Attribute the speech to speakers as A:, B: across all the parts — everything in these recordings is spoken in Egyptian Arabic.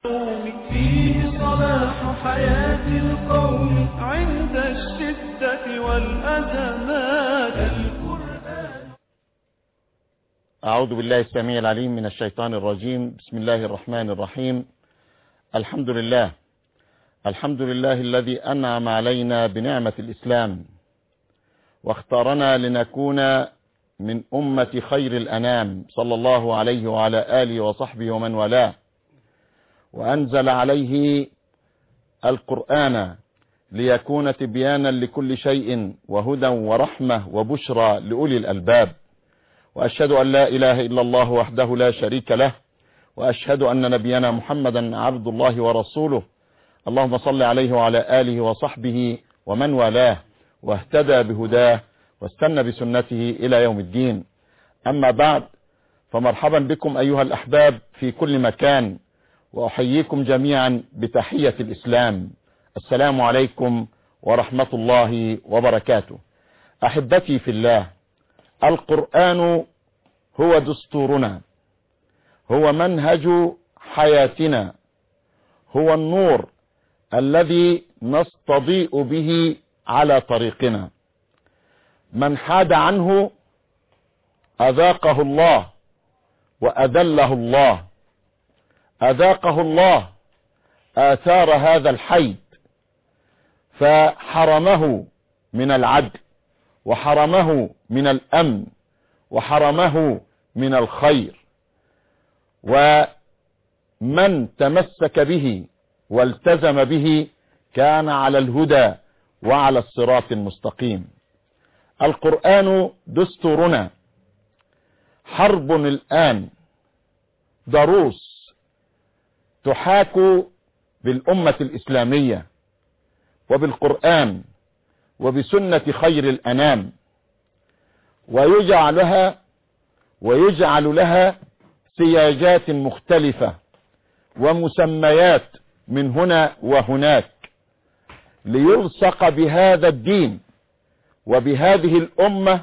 A: فيه صلاح حياة القوم عند الشدة والأزمات القرآن
B: أعوذ بالله السميع العليم من الشيطان الرجيم بسم الله الرحمن الرحيم الحمد لله الحمد لله الذي أنعم علينا بنعمة الإسلام واختارنا لنكون من أمة خير الأنام صلى الله عليه وعلى آله وصحبه ومن والاه وأنزل عليه القرآن ليكون تبيانا لكل شيء وهدى ورحمة وبشرى لأولي الألباب وأشهد أن لا إله إلا الله وحده لا شريك له وأشهد أن نبينا محمدا عبد الله ورسوله اللهم صل عليه وعلى آله وصحبه ومن والاه واهتدى بهداه واستنى بسنته إلى يوم الدين أما بعد فمرحبا بكم أيها الأحباب في كل مكان وأحييكم جميعا بتحية الإسلام السلام عليكم ورحمة الله وبركاته أحبتي في الله القرآن هو دستورنا هو منهج حياتنا هو النور الذي نستضيء به على طريقنا من حاد عنه أذاقه الله وأذله الله أذاقه الله آثار هذا الحيد فحرمه من العدل وحرمه من الأمن وحرمه من الخير ومن تمسك به والتزم به كان على الهدى وعلى الصراط المستقيم القرآن دستورنا حرب الآن ضروس تحاك بالأمة الإسلامية وبالقرآن وبسنة خير الأنام ويجعلها ويجعل لها سياجات مختلفة ومسميات من هنا وهناك ليلصق بهذا الدين وبهذه الأمة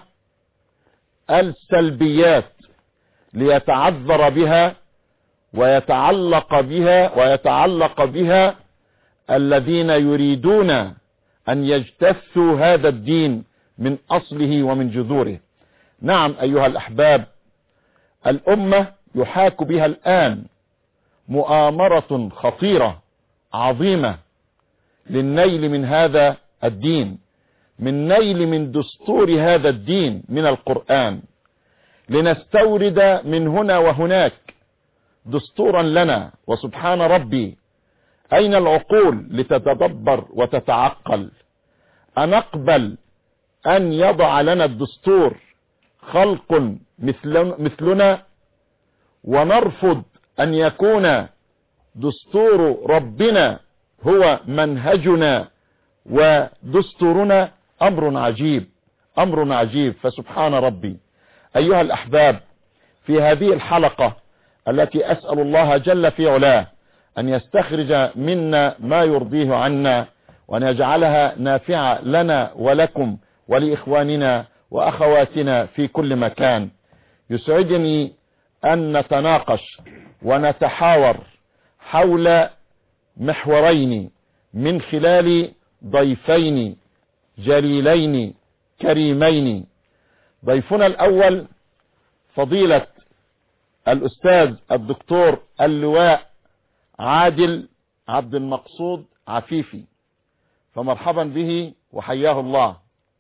B: السلبيات ليتعذر بها ويتعلق بها ويتعلق بها الذين يريدون أن يجتثوا هذا الدين من أصله ومن جذوره نعم أيها الأحباب الأمة يحاك بها الآن مؤامرة خطيرة عظيمة للنيل من هذا الدين من نيل من دستور هذا الدين من القرآن لنستورد من هنا وهناك دستورا لنا وسبحان ربي أين العقول لتتدبر وتتعقل أنقبل أن يضع لنا الدستور خلق مثلنا ونرفض أن يكون دستور ربنا هو منهجنا ودستورنا أمر عجيب أمر عجيب فسبحان ربي أيها الأحباب في هذه الحلقة التي أسأل الله جل في علاه أن يستخرج منا ما يرضيه عنا وأن يجعلها نافعة لنا ولكم ولإخواننا وأخواتنا في كل مكان يسعدني أن نتناقش ونتحاور حول محورين من خلال ضيفين جليلين كريمين ضيفنا الأول فضيلة الأستاذ الدكتور اللواء عادل عبد المقصود عفيفي فمرحبا به وحياه الله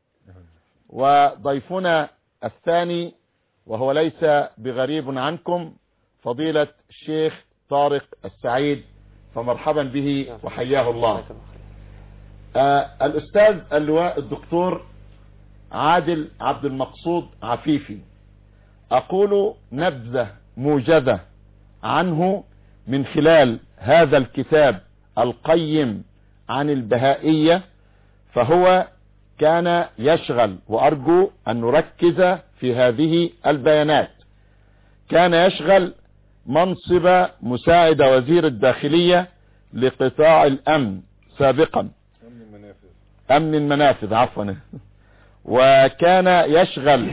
B: وضيفنا الثاني وهو ليس بغريب عنكم فضيلة الشيخ طارق السعيد فمرحبا به وحياه الله آه الأستاذ اللواء الدكتور عادل عبد المقصود عفيفي أقول نبذة موجزة عنه من خلال هذا الكتاب القيم عن البهائية فهو كان يشغل وأرجو أن نركز في هذه البيانات كان يشغل منصب مساعد وزير الداخلية لقطاع الأمن سابقا أمن المنافذ عفوا وكان يشغل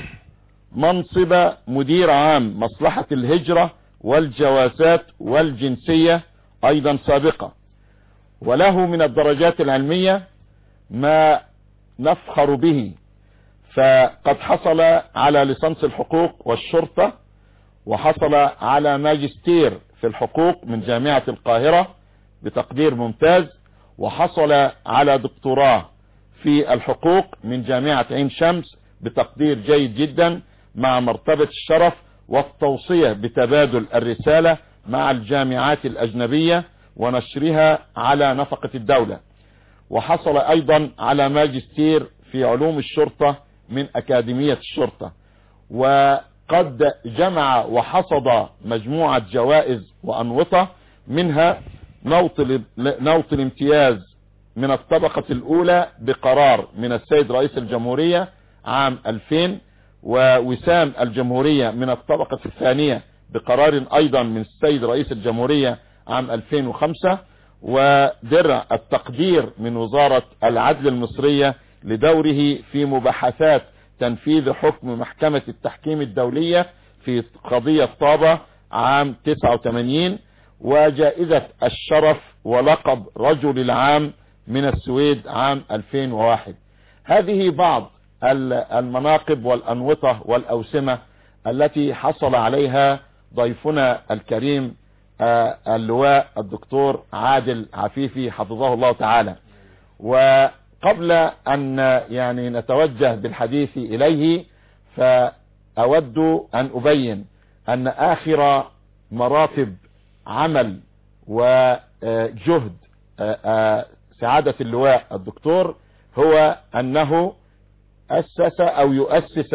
B: منصب مدير عام مصلحة الهجرة والجوازات والجنسية ايضا سابقة وله من الدرجات العلمية ما نفخر به فقد حصل على لصنص الحقوق والشرطة وحصل على ماجستير في الحقوق من جامعة القاهرة بتقدير ممتاز وحصل على دكتوراه في الحقوق من جامعة عين شمس بتقدير جيد جدا مع مرتبة الشرف والتوصية بتبادل الرسالة مع الجامعات الأجنبية ونشرها على نفقة الدولة وحصل أيضا على ماجستير في علوم الشرطة من أكاديمية الشرطة وقد جمع وحصد مجموعة جوائز وأنوطة منها نوط, نوط الامتياز من الطبقة الأولى بقرار من السيد رئيس الجمهورية عام 2000 ووسام الجمهورية من الطبقة الثانية بقرار أيضا من السيد رئيس الجمهورية عام 2005 ودرع التقدير من وزارة العدل المصرية لدوره في مباحثات تنفيذ حكم محكمة التحكيم الدولية في قضية طابة عام 89 وجائزة الشرف ولقب رجل العام من السويد عام 2001 هذه بعض المناقب والأنوطة والأوسمة التي حصل عليها ضيفنا الكريم اللواء الدكتور عادل عفيفي حفظه الله تعالى وقبل أن يعني نتوجه بالحديث إليه فأود أن أبين أن آخر مراتب عمل وجهد سعادة اللواء الدكتور هو أنه أسس أو يؤسس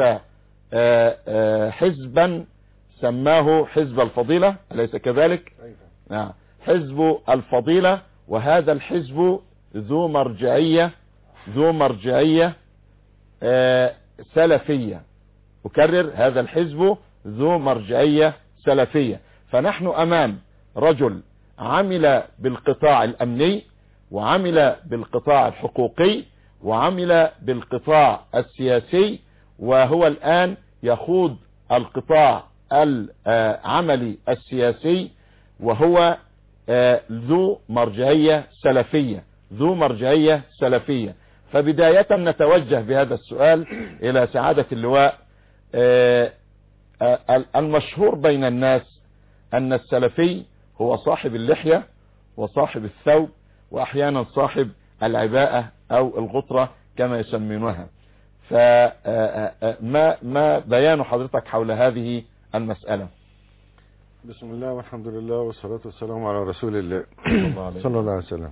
B: حزبا سماه حزب الفضيلة أليس كذلك نعم حزب الفضيلة وهذا الحزب ذو مرجعية ذو مرجعية سلفية أكرر هذا الحزب ذو مرجعية سلفية فنحن أمام رجل عمل بالقطاع الأمني وعمل بالقطاع الحقوقي وعمل بالقطاع السياسي وهو الآن يخوض القطاع العملي السياسي وهو ذو مرجعية سلفية ذو مرجعية سلفية فبداية نتوجه بهذا السؤال إلى سعادة اللواء المشهور بين الناس أن السلفي هو صاحب اللحية وصاحب الثوب وأحيانا صاحب العباءة أو الغطرة كما يسمونها فما ما بيان حضرتك حول هذه المسألة
C: بسم الله والحمد لله والصلاة والسلام على رسول الله
B: الله
C: صلى الله عليه وسلم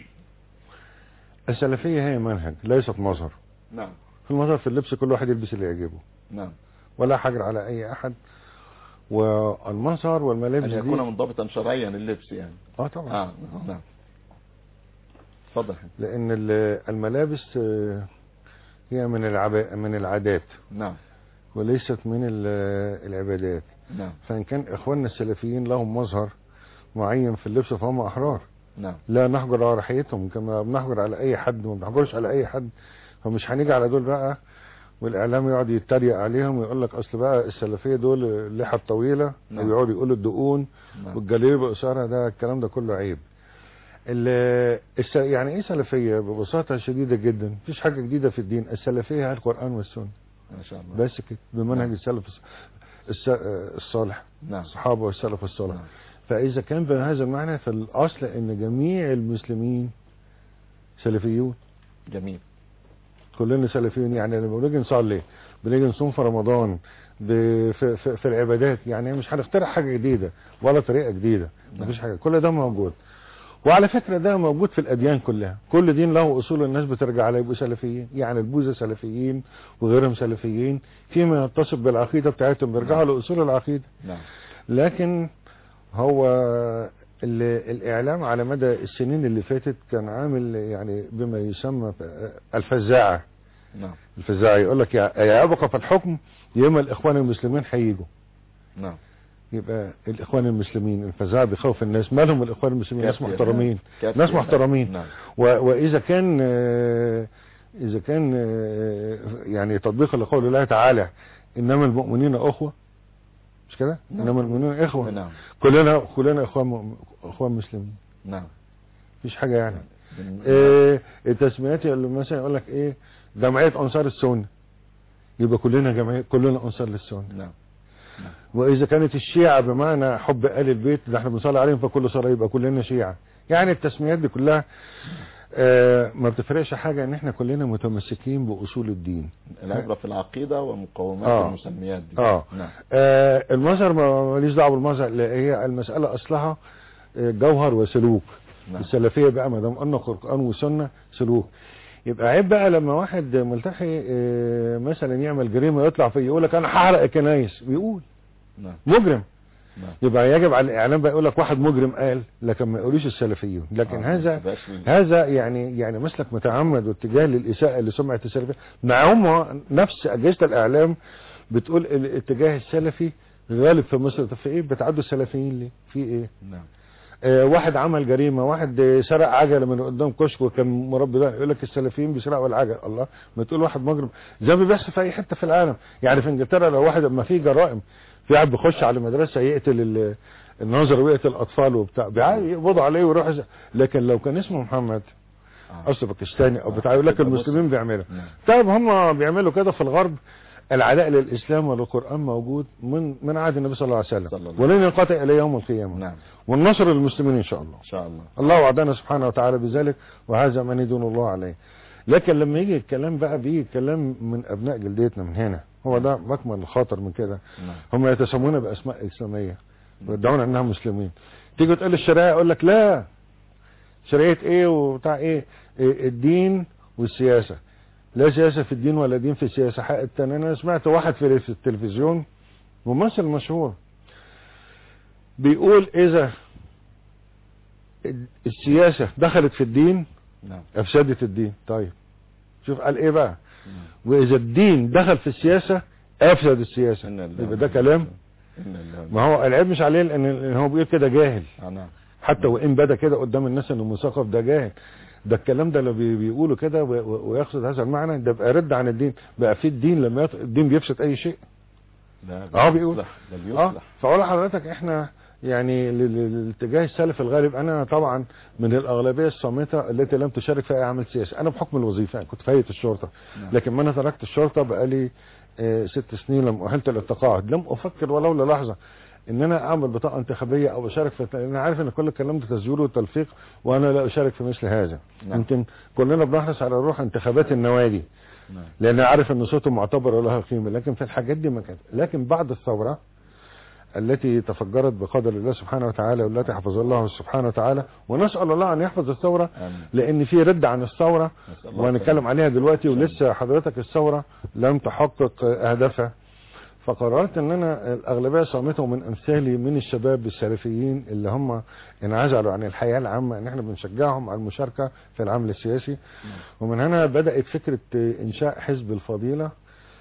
C: السلفية هي منهج ليست مظهر
B: نعم
C: في المظهر في اللبس كل واحد يلبس اللي يعجبه
B: نعم
C: ولا حجر على أي أحد والمظهر والملابس
B: أن
C: دي
B: يكون منضبطا شرعيا اللبس يعني
C: اه طبعا
B: آه نعم اتفضل
C: لأن ال- الملابس آه، هي من العب... من العادات
B: نعم
C: وليست من ال- العبادات
B: نعم
C: فإن كان إخواننا السلفيين لهم مظهر معين في اللبس فهم أحرار
B: نعم
C: لا نحجر على رحيتهم كما بنحجر على أي حد وما بنحجرش على أي حد فمش هنيجي على دول بقى والإعلام يقعد يتريق عليهم ويقول لك أصل بقى السلفية دول اللحى الطويلة
B: نعم.
C: ويقعدوا يقولوا الدقون
B: نعم
C: والجليب قصيرة ده الكلام ده كله عيب ال- الس... يعني ايه سلفية ببساطة شديدة جدا مفيش حاجة جديدة في الدين السلفية هي القرآن والسنة
B: ما شاء الله
C: بس كده بمنهج
B: نعم.
C: السلف الص- الس... الصالح
B: نعم
C: الصحابة والسلف الصالح
B: نعم.
C: فإذا كان بهذا المعنى فالأصل أن جميع المسلمين سلفيون
B: جميل
C: كلنا سلفيون يعني لما بنيجي نصلي بنيجي نصوم في رمضان ب- في, في, في العبادات يعني مش هنخترع حاجة جديدة ولا طريقة جديدة
B: نعم.
C: مفيش حاجة كل ده موجود وعلى فكرة ده موجود في الأديان كلها كل دين له أصول الناس بترجع عليه يبقوا سلفيين يعني البوذا سلفيين وغيرهم سلفيين فيما يتصف بالعقيدة بتاعتهم بيرجعوا لأصول العقيدة
B: نعم
C: لكن هو ال- الإعلام على مدى السنين اللي فاتت كان عامل يعني بما يسمى الفزاعة
B: نعم
C: الفزاعة يقول لك يا يا يبقى في الحكم يا اما الإخوان المسلمين هيجوا
B: نعم
C: يبقى الإخوان المسلمين الفزاعة بيخوف الناس مالهم الإخوان المسلمين ناس
B: كافي.
C: محترمين
B: كافي.
C: ناس محترمين
B: نعم
C: و- وإذا كان آه، إذا كان آه، يعني تطبيقا لقول الله تعالى إنما المؤمنين أخوة مش كده
B: نعم.
C: انما المؤمنون اخوه
B: نعم
C: كلنا كلنا اخوان م- اخوان مسلمين
B: نعم
C: مفيش حاجه يعني
B: بن-
C: إيه التسميات اللي مثلا يقول لك ايه جمعيه انصار السنه يبقى كلنا جمعيه كلنا انصار للسنه
B: نعم
C: واذا كانت الشيعه بمعنى حب ال البيت ده احنا بنصلي عليهم فكل صلاه يبقى كلنا شيعه يعني التسميات دي كلها آه ما بتفرقش حاجه ان احنا كلنا متمسكين باصول الدين
B: العبرة في العقيدة ومقومات
C: آه.
B: المسميات دي
C: اه
B: نعم
C: آه المظهر ما- ماليش دعوه بالمظهر لا هي المساله اصلها آه، جوهر وسلوك
B: نعم
C: السلفيه بقى ما دام قلنا قران وسنه سلوك يبقى عيب بقى لما واحد ملتحي آه، مثلا يعمل جريمه يطلع فيه يقول لك انا هحرق الكنايس بيقول
B: نعم
C: مجرم
B: نعم
C: يبقى يجب على الاعلام بقى يقول لك واحد مجرم قال لكن ما يقولوش السلفيون لكن
B: آه،
C: هذا
B: ما تبقاش ال-
C: هذا يعني يعني مسلك متعمد واتجاه للاساءه لسمعه السلفيه مع هم نفس اجهزه الاعلام بتقول الاتجاه السلفي غالب في مصر طب في ايه بتعدوا السلفيين ليه في ايه
B: نعم
C: آه واحد عمل جريمه واحد آه، سرق عجله من قدام كشك وكان مربي ده يقول لك السلفيين بيسرقوا العجل الله ما تقول واحد مجرم زي ما بيحصل في اي حته في العالم يعني في انجلترا لو واحد ما في جرائم في واحد بيخش على مدرسه يقتل ال- الناظر ويقتل الاطفال وبتاع بيع- يقبضوا عليه ويروح يز- لكن لو كان اسمه محمد
B: آه.
C: اصل باكستاني او بتاع يقول لك
B: يبقى
C: المسلمين بيعملوا
B: نعم
C: طيب هم بيعملوا كده في الغرب العداء للاسلام وللقران موجود من من عهد النبي صلى الله عليه وسلم
B: صلى الله
C: ولن ينقطع الى يوم القيامه
B: نعم
C: والنصر للمسلمين ان شاء الله
B: ان شاء الله
C: الله وعدنا سبحانه وتعالى بذلك وهذا ما ندون الله عليه لكن لما يجي الكلام بقى بيجي الكلام من ابناء جلدتنا من هنا هو ده مكمن الخاطر من كده
B: نعم
C: هم يتسمون باسماء اسلاميه ويدعون انهم مسلمين تيجي تقول الشريعه يقول لك لا شريعه ايه وبتاع ايه, إيه الدين والسياسه لا سياسه في الدين ولا دين في السياسه حق التاني انا سمعت واحد في في التلفزيون ممثل مشهور بيقول اذا السياسه دخلت في الدين
B: نعم
C: افسدت الدين طيب شوف قال ايه بقى
B: نعم.
C: واذا الدين دخل في السياسه افسد السياسه
B: إن الله
C: يبقى ده كلام
B: إن الله
C: ما هو العيب مش عليه لان لأن هو بيقول كده جاهل
B: آه، نعم
C: حتى وان بدا كده قدام الناس انه مثقف ده جاهل ده الكلام ده اللي بي- بيقوله كده و- و- ويقصد هذا المعنى ده بقى رد عن الدين بقى في الدين لما يط... الدين بيفسد اي شيء
B: ده
C: اه بيقول.
B: بيصلح ده
C: اه
B: بيصلح
C: فاقول لحضرتك احنا يعني لل- لل- للاتجاه السلفي الغالب انا طبعا من الاغلبيه الصامته التي لم تشارك في اي عمل سياسي انا بحكم الوظيفه كنت في هيئه الشرطه
B: نعم.
C: لكن ما انا تركت الشرطه بقالي آه، ست سنين لما اهلت للتقاعد لم افكر ولو للحظه ان انا اعمل بطاقه انتخابيه او اشارك في لان انا عارف ان كل الكلام ده تزوير وتلفيق وانا لا اشارك في مثل هذا
B: نعم.
C: يمكن كلنا بنحرص على روح انتخابات النوادي
B: نعم
C: لان عارف ان صوته معتبر ولها قيمه لكن في الحاجات دي ما كانت لكن بعد الثوره التي تفجرت بقدر الله سبحانه وتعالى والتي حفظ الله سبحانه وتعالى ونسال الله ان يحفظ الثوره
B: آمين
C: لان في رد عن الثوره
B: نسأل الله
C: وهنتكلم عليها دلوقتي
B: إن شاء
C: ولسه حضرتك الثوره لم تحقق اهدافها فقررت ان انا الاغلبيه صامته من امثالي من الشباب السلفيين اللي هم انعزلوا عن الحياه العامه ان احنا بنشجعهم على المشاركه في العمل السياسي ومن هنا بدات فكره انشاء حزب الفضيله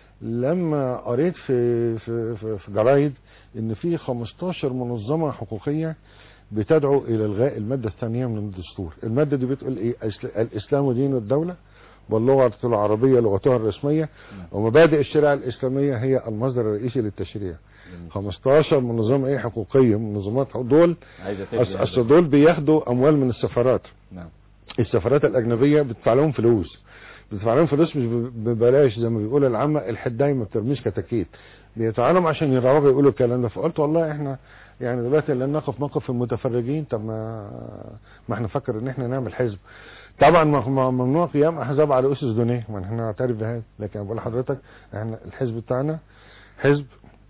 C: لما قريت في في في, في جرايد ان في 15 منظمه حقوقيه بتدعو الى الغاء الماده الثانيه من الدستور الماده دي بتقول ايه أسل- الاسلام دين الدوله واللغه العربيه لغتها الرسميه ومبادئ الشريعه الاسلاميه هي المصدر الرئيسي للتشريع
B: جميل.
C: 15 منظمه ايه حقوقيه منظمات حقوق- دول
B: عايزة
C: أص-
B: تجري
C: اصل
B: هذا.
C: دول بياخدوا اموال من السفارات
B: نعم
C: السفارات الاجنبيه بتدفع لهم فلوس بتدفع لهم فلوس مش ب- ببلاش زي ما بيقول العامه الحدايه ما بترميش كتاكيت بيدفعوا لهم عشان يروجوا يقولوا الكلام ده فقلت والله احنا يعني دلوقتي لن نقف موقف المتفرجين طب ما ما احنا نفكر ان احنا نعمل حزب طبعا م- م- ممنوع قيام احزاب على اسس دينيه ما احنا نعترف بهذا لكن بقول لحضرتك احنا الحزب بتاعنا حزب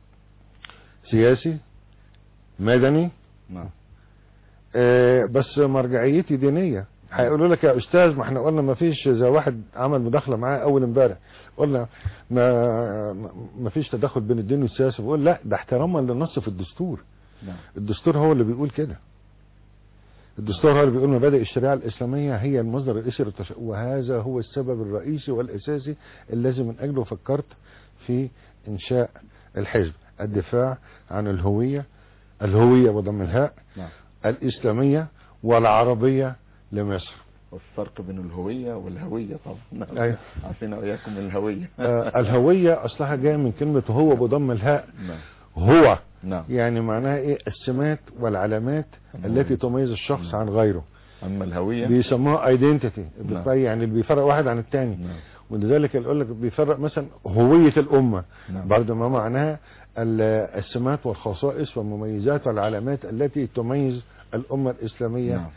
C: سياسي مدني
B: نعم
C: آه، بس مرجعيتي دينيه هيقولوا لك يا استاذ ما احنا قلنا ما فيش زي واحد عمل مداخله معاه اول امبارح قلنا ما ما فيش تدخل بين الدين والسياسه بقول لا ده احتراما للنص في الدستور
B: نعم
C: الدستور هو اللي بيقول كده الدستور هو اللي بيقول مبادئ الشريعه الاسلاميه هي المصدر الرئيسي للتش... وهذا هو السبب الرئيسي والاساسي الذي من اجله فكرت في انشاء الحزب الدفاع عن الهويه الهويه بضم الهاء
B: نعم
C: الإسلامية والعربية لمصر
B: والفرق بين الهوية والهوية طبعا نعم.
C: أيوة.
B: عارفين وإياكم الهوية
C: آه الهوية أصلها جاية من كلمة هو بضم الهاء
B: نعم
C: هو
B: نعم
C: يعني معناها ايه السمات والعلامات التي تميز الشخص عن غيره
B: اما الهوية
C: بيسموها ايدنتيتي
B: نعم.
C: يعني اللي بيفرق واحد عن التاني
B: نعم
C: ولذلك يقول لك بيفرق مثلا هوية الأمة
B: نعم.
C: برضه ما معناها ال- السمات والخصائص والمميزات والعلامات التي تميز الأمة الإسلامية
B: نعم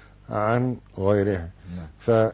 C: عن غيرها
B: نعم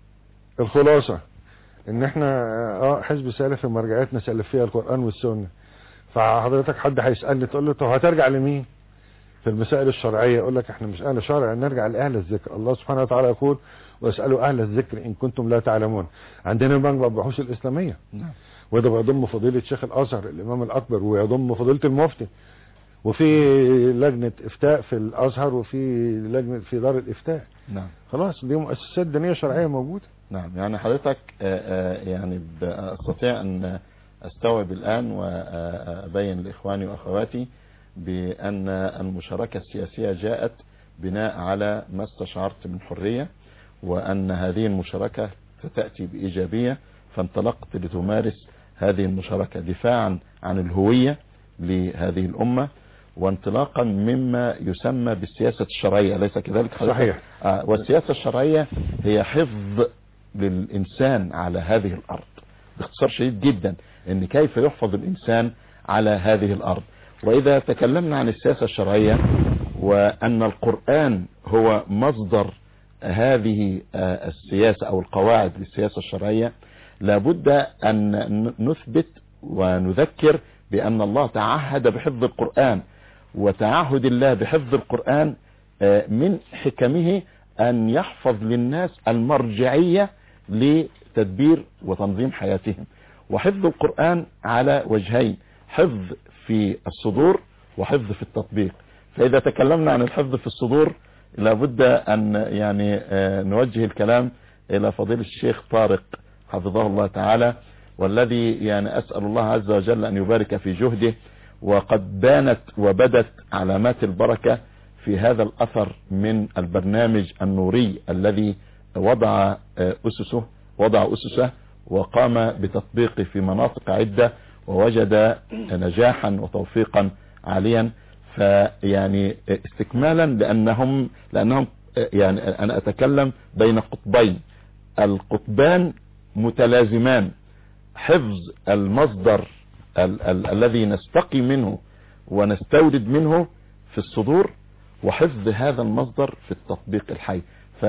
C: فالخلاصة ان احنا اه حزب سلفي مرجعيتنا سلفية القرآن والسنة فحضرتك حد هيسألني تقول له طب هترجع لمين في المسائل الشرعية يقول لك احنا مش اهل شرع نرجع لأهل الذكر الله سبحانه وتعالى يقول واسألوا أهل الذكر إن كنتم لا تعلمون عندنا مجمع البحوث الإسلامية
B: نعم
C: وده بيضم فضيلة شيخ الأزهر الإمام الأكبر ويضم فضيلة المفتي وفي لجنة إفتاء في الأزهر وفي لجنة في دار الإفتاء
B: نعم
C: خلاص دي مؤسسات دينية شرعية موجودة
B: نعم يعني حضرتك آه، آه، يعني ب- استطيع ان استوعب الان وابين لاخواني واخواتي بان المشاركة السياسية جاءت بناء على ما استشعرت من حرية وان هذه المشاركة ستأتي بإيجابية فانطلقت لتمارس هذه المشاركة دفاعا عن الهوية لهذه الأمة وانطلاقا مما يسمى بالسياسة الشرعية أليس كذلك حضرتك؟
C: صحيح.
B: آه والسياسة الشرعية هي حفظ للإنسان على هذه الأرض باختصار شديد جدا ان كيف يحفظ الإنسان على هذه الأرض وإذا تكلمنا عن السياسة الشرعية وأن القرآن هو مصدر هذه آه، السياسة أو القواعد للسياسة الشرعية لابد أن ن- نثبت ونذكر بأن الله تعهد بحفظ القرآن وتعهد الله بحفظ القرآن آه، من حكمه أن يحفظ للناس المرجعية لتدبير وتنظيم حياتهم وحفظ القرآن على وجهين حفظ في الصدور وحفظ في التطبيق فإذا تكلمنا عن الحفظ في الصدور لابد أن يعني آه، نوجه الكلام إلى فضيلة الشيخ طارق حفظه الله تعالى والذي يعني أسأل الله عز وجل أن يبارك في جهده وقد بانت وبدت علامات البركة في هذا الأثر من البرنامج النوري الذي وضع آه، أسسه وضع أسسه وقام بتطبيقه في مناطق عدة ووجد نجاحا وتوفيقا عاليا فيعني استكمالا لأنهم لأنهم يعني أنا أتكلم بين قطبين القطبان متلازمان حفظ المصدر ال ال الذي نستقي منه ونستورد منه في الصدور وحفظ هذا المصدر في التطبيق الحي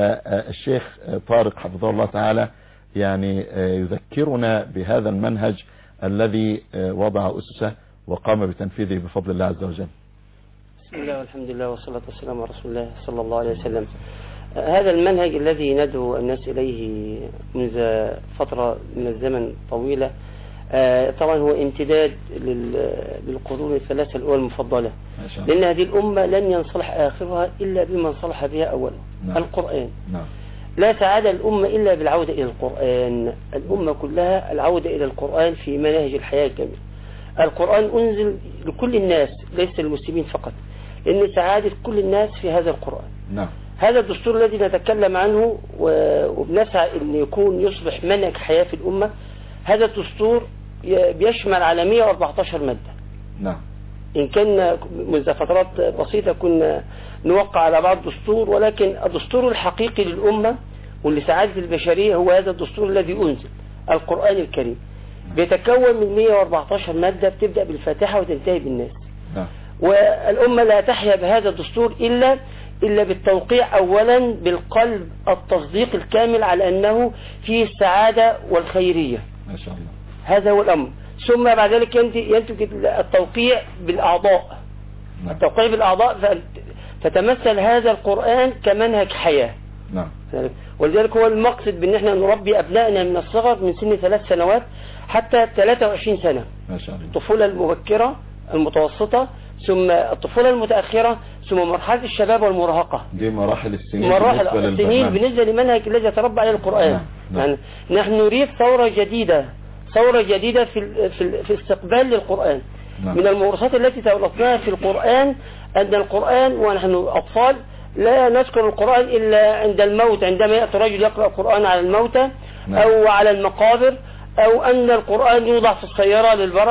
B: فالشيخ طارق حفظه الله تعالى يعني يذكرنا بهذا المنهج الذي وضع أسسه وقام بتنفيذه بفضل الله عز وجل
D: بسم الله والحمد لله والصلاة والسلام على رسول الله صلى الله عليه وسلم هذا المنهج الذي ندعو الناس إليه منذ فترة من الزمن طويلة آه، طبعا هو امتداد لل- للقرون الثلاثة الأولى المفضلة
B: ما شاء الله
D: لأن هذه الأمة لن ينصلح آخرها إلا بما صلح بها أولا
B: نعم.
D: القرآن
B: نعم
D: لا سعادة الأمة إلا بالعودة إلى القرآن الأمة كلها العودة إلى القرآن في مناهج الحياة الكاملة القرآن أنزل لكل الناس ليس للمسلمين فقط لأن سعادة كل الناس في هذا القرآن
B: نعم
D: هذا الدستور الذي نتكلم عنه و- وبنسعى أن يكون يصبح منهج حياة في الأمة هذا الدستور ي- بيشمل على 114 مادة
B: نعم
D: إن كان منذ فترات بسيطة كنا نوقع على بعض الدستور ولكن الدستور الحقيقي للأمة ولسعادة البشرية هو هذا الدستور الذي أنزل القرآن الكريم بيتكون من 114 مادة بتبدأ بالفاتحة وتنتهي بالناس
B: نعم
D: والأمة لا تحيا بهذا الدستور إلا إلا بالتوقيع أولا بالقلب التصديق الكامل على أنه فيه السعادة والخيرية
B: ما شاء الله
D: هذا هو الأمر ثم بعد ذلك ينت- ينتج التوقيع بالأعضاء
B: نعم
D: التوقيع بالأعضاء ف- فتمثل هذا القرآن كمنهج حياة
B: نعم
D: ولذلك هو المقصد بأن احنا نربي أبنائنا من الصغر من سن ثلاث سنوات حتى 23 سنة
B: ما شاء الله
D: الطفولة المبكرة المتوسطة ثم الطفولة المتأخرة ثم مرحلة الشباب والمراهقة
B: دي مراحل السنين
D: مراحل
B: بالنسبة
D: السنين
B: للبرنامج.
D: بالنسبة لمنهج الذي يتربى عليه القرآن
B: نعم، نعم.
D: يعني نحن نريد ثورة جديدة ثورة جديدة في ال- في ال- في استقبال للقرآن
B: نعم.
D: من الموروثات التي تورثناها في القرآن أن القرآن ونحن أطفال لا نذكر القرآن إلا عند الموت عندما يأتي رجل يقرأ القرآن على الموتى
B: نعم.
D: أو على المقابر أو أن القرآن يوضع في السيارة للبركة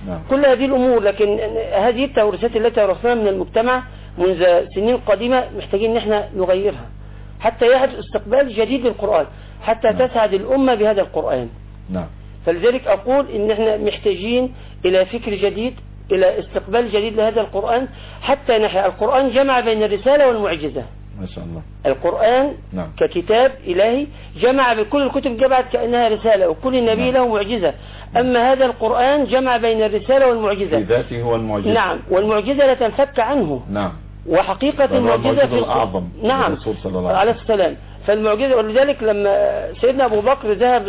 B: نعم.
D: كل هذه الأمور لكن هذه التورثات التي ورثناها من المجتمع منذ سنين قديمة محتاجين ان احنا نغيرها حتى يحدث استقبال جديد للقرآن حتى
B: نعم.
D: تسعد الأمة بهذا القرآن
B: نعم
D: فلذلك أقول إن احنا محتاجين إلى فكر جديد إلى استقبال جديد لهذا القرآن حتى نحيا القرآن جمع بين الرسالة والمعجزة
B: ما شاء الله
D: القرآن
B: نعم
D: ككتاب إلهي جمع بكل الكتب جمعت كأنها رسالة وكل نبي
B: نعم.
D: له معجزة أما هذا القرآن جمع بين الرسالة
B: في
D: والمعجزة
B: ذاته هو المعجزة
D: نعم والمعجزة لا تنفك عنه
B: نعم
D: وحقيقة
B: بل هو
D: المعجزة
B: المعجزة
D: في الق-
B: الأعظم
D: نعم
B: للرسول صلى الله عليه
D: عليه السلام فالمعجزة ولذلك لما سيدنا أبو بكر ذهب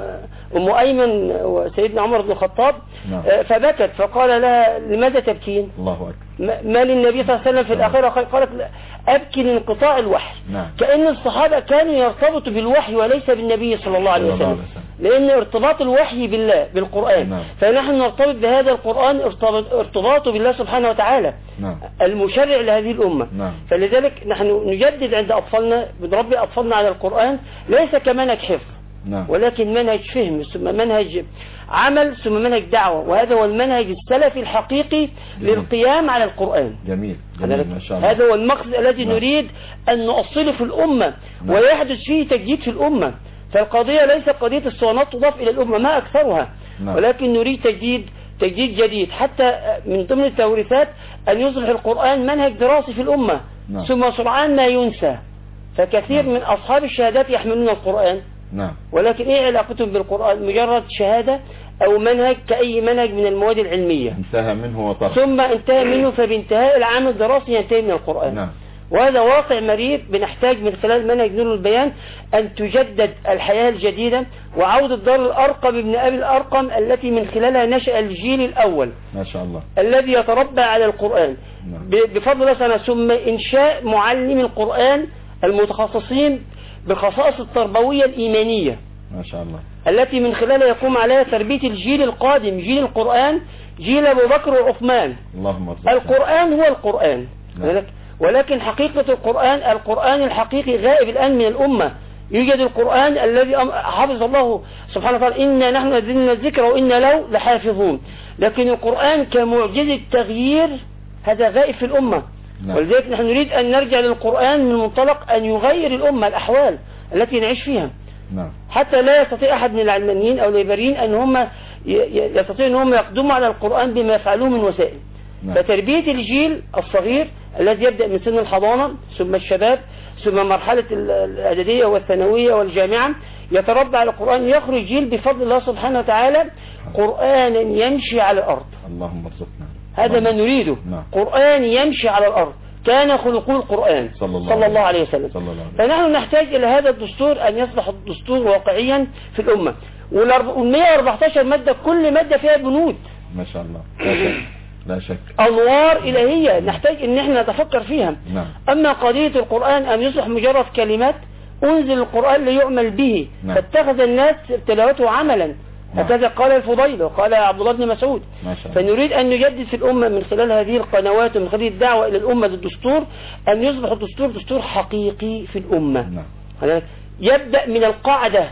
D: لأم أيمن وسيدنا عمر بن الخطاب
B: نعم.
D: آه، فبكت فقال لها لماذا تبكين
B: الله أكبر
D: ما ما للنبي صلى الله عليه وسلم في الآخرة قال- قالت لا، أبكي لانقطاع الوحي
B: نعم
D: كأن الصحابة كانوا يرتبطوا بالوحي وليس بالنبي صلى الله عليه
B: صلى الله
D: وسلم
B: عليه وسلم.
D: لأن ارتباط الوحي بالله بالقرآن
B: نعم.
D: فنحن نرتبط بهذا القرآن ارتبط- ارتباطه بالله سبحانه وتعالى
B: نعم
D: المشرع لهذه الأمة
B: نعم.
D: فلذلك نحن نجدد عند أطفالنا بنربي أطفالنا على القرآن ليس كمنهج حفظ
B: نعم
D: ولكن منهج فهم ثم منهج عمل ثم منهج دعوة وهذا هو المنهج السلفي الحقيقي للقيام على القرآن
B: جميل جميل ما شاء الله
D: هذا هو المقصد الذي
B: نعم.
D: نريد أن نؤصله في الأمة
B: نعم.
D: ويحدث فيه تجديد في الأمة فالقضية ليس قضية الصوانات تضاف إلى الأمة ما أكثرها
B: نعم.
D: ولكن نريد تجديد تجديد جديد حتى من ضمن التوريثات أن يصبح القرآن منهج دراسي في الأمة
B: نعم.
D: ثم سرعان ما ينسى فكثير
B: نعم.
D: من أصحاب الشهادات يحملون القرآن
B: نعم
D: ولكن إيه علاقتهم بالقرآن مجرد شهادة أو منهج كأي منهج من المواد العلمية
B: انتهى منه وطرح
D: ثم انتهى منه فبانتهاء العام الدراسي ينتهي من القرآن
B: نعم
D: وهذا واقع مرير بنحتاج من خلال منهج نور البيان أن تجدد الحياة الجديدة وعودة دار الأرقم ابن أبي الأرقم التي من خلالها نشأ الجيل الأول
B: ما شاء الله
D: الذي يتربى على القرآن
B: نعم.
D: ب- بفضل الله سبحانه ثم إنشاء معلم القرآن المتخصصين بالخصائص التربوية الإيمانية
B: ما شاء الله
D: التي من خلالها يقوم عليها تربية الجيل القادم جيل القرآن جيل أبو بكر وعثمان
B: اللهم ارزقنا
D: القرآن هو القرآن
B: نعم.
D: ولك- ولكن حقيقة القرآن القرآن الحقيقي غائب الآن من الأمة يوجد القرآن الذي أم- حفظ الله سبحانه وتعالى إنا نحن نزلنا الذكر وإنا له لحافظون لكن القرآن كمعجزة تغيير هذا غائب في الأمة
B: نعم.
D: ولذلك نحن نريد أن نرجع للقرآن من منطلق أن يغير الأمة الأحوال التي نعيش فيها
B: نعم
D: حتى لا يستطيع أحد من العلمانيين أو الليبريين أن هم ي- ي- يستطيعوا أن هم يقدموا على القرآن بما يفعلوه من وسائل
B: نعم.
D: فتربية الجيل الصغير الذي يبدأ من سن الحضانة ثم الشباب ثم مرحلة ال- الإعدادية والثانوية والجامعة يتربى على القرآن يخرج جيل بفضل الله سبحانه وتعالى قرآنا يمشي على الأرض
B: اللهم ارزقنا
D: هذا ما نريده
B: نعم.
D: قرآن يمشي على الأرض كان خلقه القرآن
B: صلى الله
D: صلى الله
B: عليه
D: عليه وسلم
B: صلى الله عليه
D: فنحن نحتاج إلى هذا الدستور أن يصبح الدستور واقعيا في الأمة وال 114 مادة كل مادة فيها بنود
B: ما شاء الله لا شك لا شك
D: أنوار إلهية نحتاج أن احنا نتفكر فيها
B: نعم
D: أما قضية القرآن أن يصبح مجرد كلمات أنزل القرآن ليعمل به
B: نعم.
D: فاتخذ الناس تلاوته عملا
B: نعم.
D: هكذا قال الفضيل وقال عبد الله بن مسعود
B: ما شاء الله
D: فنريد أن نجدد في الأمة من خلال هذه القنوات ومن خلال الدعوة إلى الأمة للدستور أن يصبح الدستور دستور حقيقي في الأمة
B: نعم
D: هذا يبدأ من القاعدة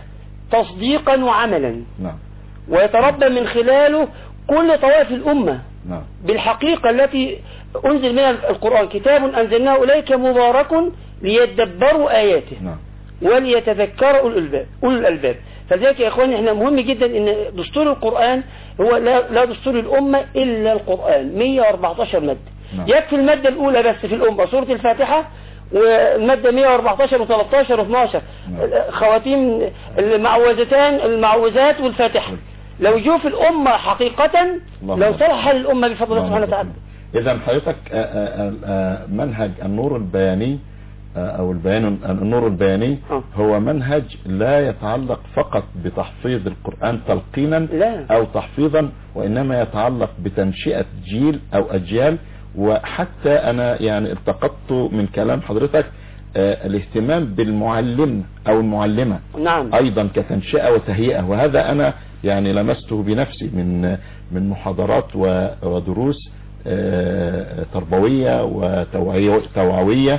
D: تصديقا وعملا
B: نعم
D: ويتربى من خلاله كل طوائف الأمة
B: نعم
D: بالحقيقة التي أنزل منها القرآن كتاب أنزلناه إليك مبارك ليدبروا آياته
B: نعم
D: وليتذكر أولو الألباب أولو الألباب فلذلك يا إخواني إحنا مهم جدا إن دستور القرآن هو لا, لا دستور الأمة إلا القرآن 114 مادة
B: نعم.
D: يكفي المادة الأولى بس في الأمة سورة الفاتحة والمادة 114 و13 و12
B: نعم.
D: خواتيم المعوذتان المعوذات والفاتحة لو جو في الأمة حقيقة
B: اللهم
D: لو
B: بارك.
D: صلح الأمة بفضل الله سبحانه وتعالى
B: إذا حضرتك آه، آه، آه، منهج النور البياني آه، أو البيان النور البياني
D: آه.
B: هو منهج لا يتعلق فقط بتحفيظ القرآن تلقينا
D: لا.
B: أو تحفيظا وإنما يتعلق بتنشئة جيل أو أجيال وحتى أنا يعني التقطت من كلام حضرتك آه، الاهتمام بالمعلم أو المعلمة
D: نعم
B: ايضا كتنشئة وتهيئة وهذا انا يعني لمسته بنفسي من من محاضرات و- ودروس آه، تربوية وتوعية توعوية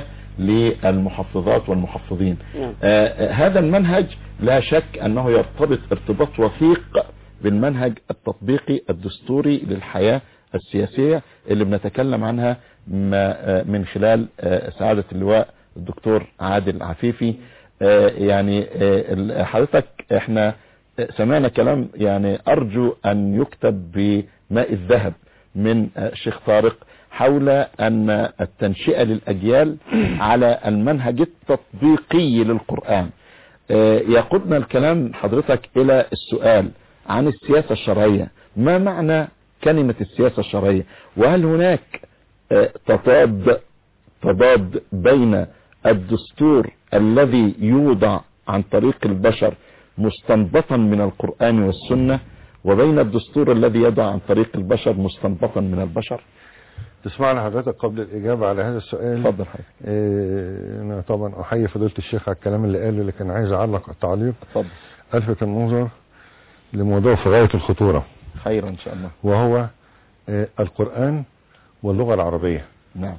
B: للمحفظات والمحفظين
D: نعم.
B: آه، آه، هذا المنهج لا شك انه يرتبط ارتباط وثيق بالمنهج التطبيقي الدستوري للحياة السياسية اللي بنتكلم عنها ما- من خلال سعادة اللواء الدكتور عادل عفيفي يعني حضرتك احنا سمعنا كلام يعني ارجو ان يكتب بماء الذهب من الشيخ طارق حول ان التنشئة للاجيال على المنهج التطبيقي للقرآن يقودنا الكلام حضرتك الى السؤال عن السياسة الشرعية ما معنى كلمة السياسة الشرعية وهل هناك تضاد تضاد بين الدستور الذي يوضع عن طريق البشر مستنبطا من القرآن والسنة وبين الدستور الذي يضع عن طريق البشر مستنبطا من البشر
C: تسمعنا حضرتك قبل الإجابة على هذا السؤال
B: اتفضل حضرتك
C: إيه أنا طبعا أحيي فضيلة الشيخ على الكلام اللي قاله لكن عايز أعلق التعليق
B: اتفضل
C: ألفت النظر لموضوع في غاية الخطورة
B: خير ان شاء الله
C: وهو إيه القرآن واللغة العربية
B: نعم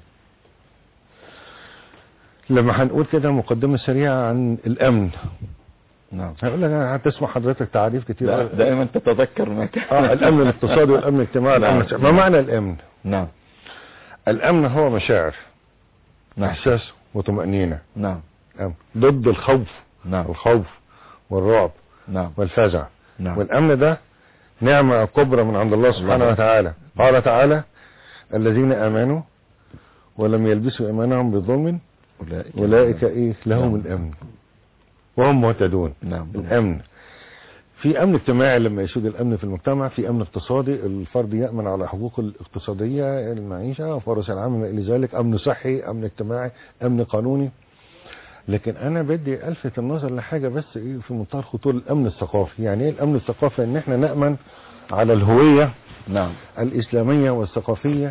C: لما هنقول كده مقدمة سريعة عن الأمن
B: نعم
C: هقول لك أنا هتسمع حضرتك تعريف كتير
B: دا- دائما تتذكر ما كان
C: اه الأمن الاقتصادي والأمن الاجتماعي
B: نعم.
C: والأمن ما معنى الأمن
B: نعم
C: الأمن هو مشاعر
B: نعم
C: إحساس وطمأنينة
B: نعم
C: أمن. ضد الخوف
B: نعم
C: الخوف والرعب
B: نعم
C: والفزع
B: نعم
C: والأمن ده نعمة كبرى من عند الله سبحانه
B: الله.
C: وتعالى قال تعالى الذين آمنوا ولم يلبسوا إيمانهم بظلم
B: أولئك
C: أولئك إيه لهم
B: نعم.
C: الأمن وهم مهتدون
B: نعم
C: الأمن في أمن اجتماعي لما يسود الأمن في المجتمع في أمن اقتصادي الفرد يأمن على حقوقه الاقتصادية المعيشة وفرص العمل ما إلى ذلك أمن صحي أمن اجتماعي أمن قانوني لكن أنا بدي ألفت النظر لحاجة بس إيه في منتهى الخطورة الأمن الثقافي يعني إيه الأمن الثقافي إن إحنا نأمن على الهوية
B: نعم
C: الإسلامية والثقافية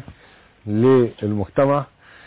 C: للمجتمع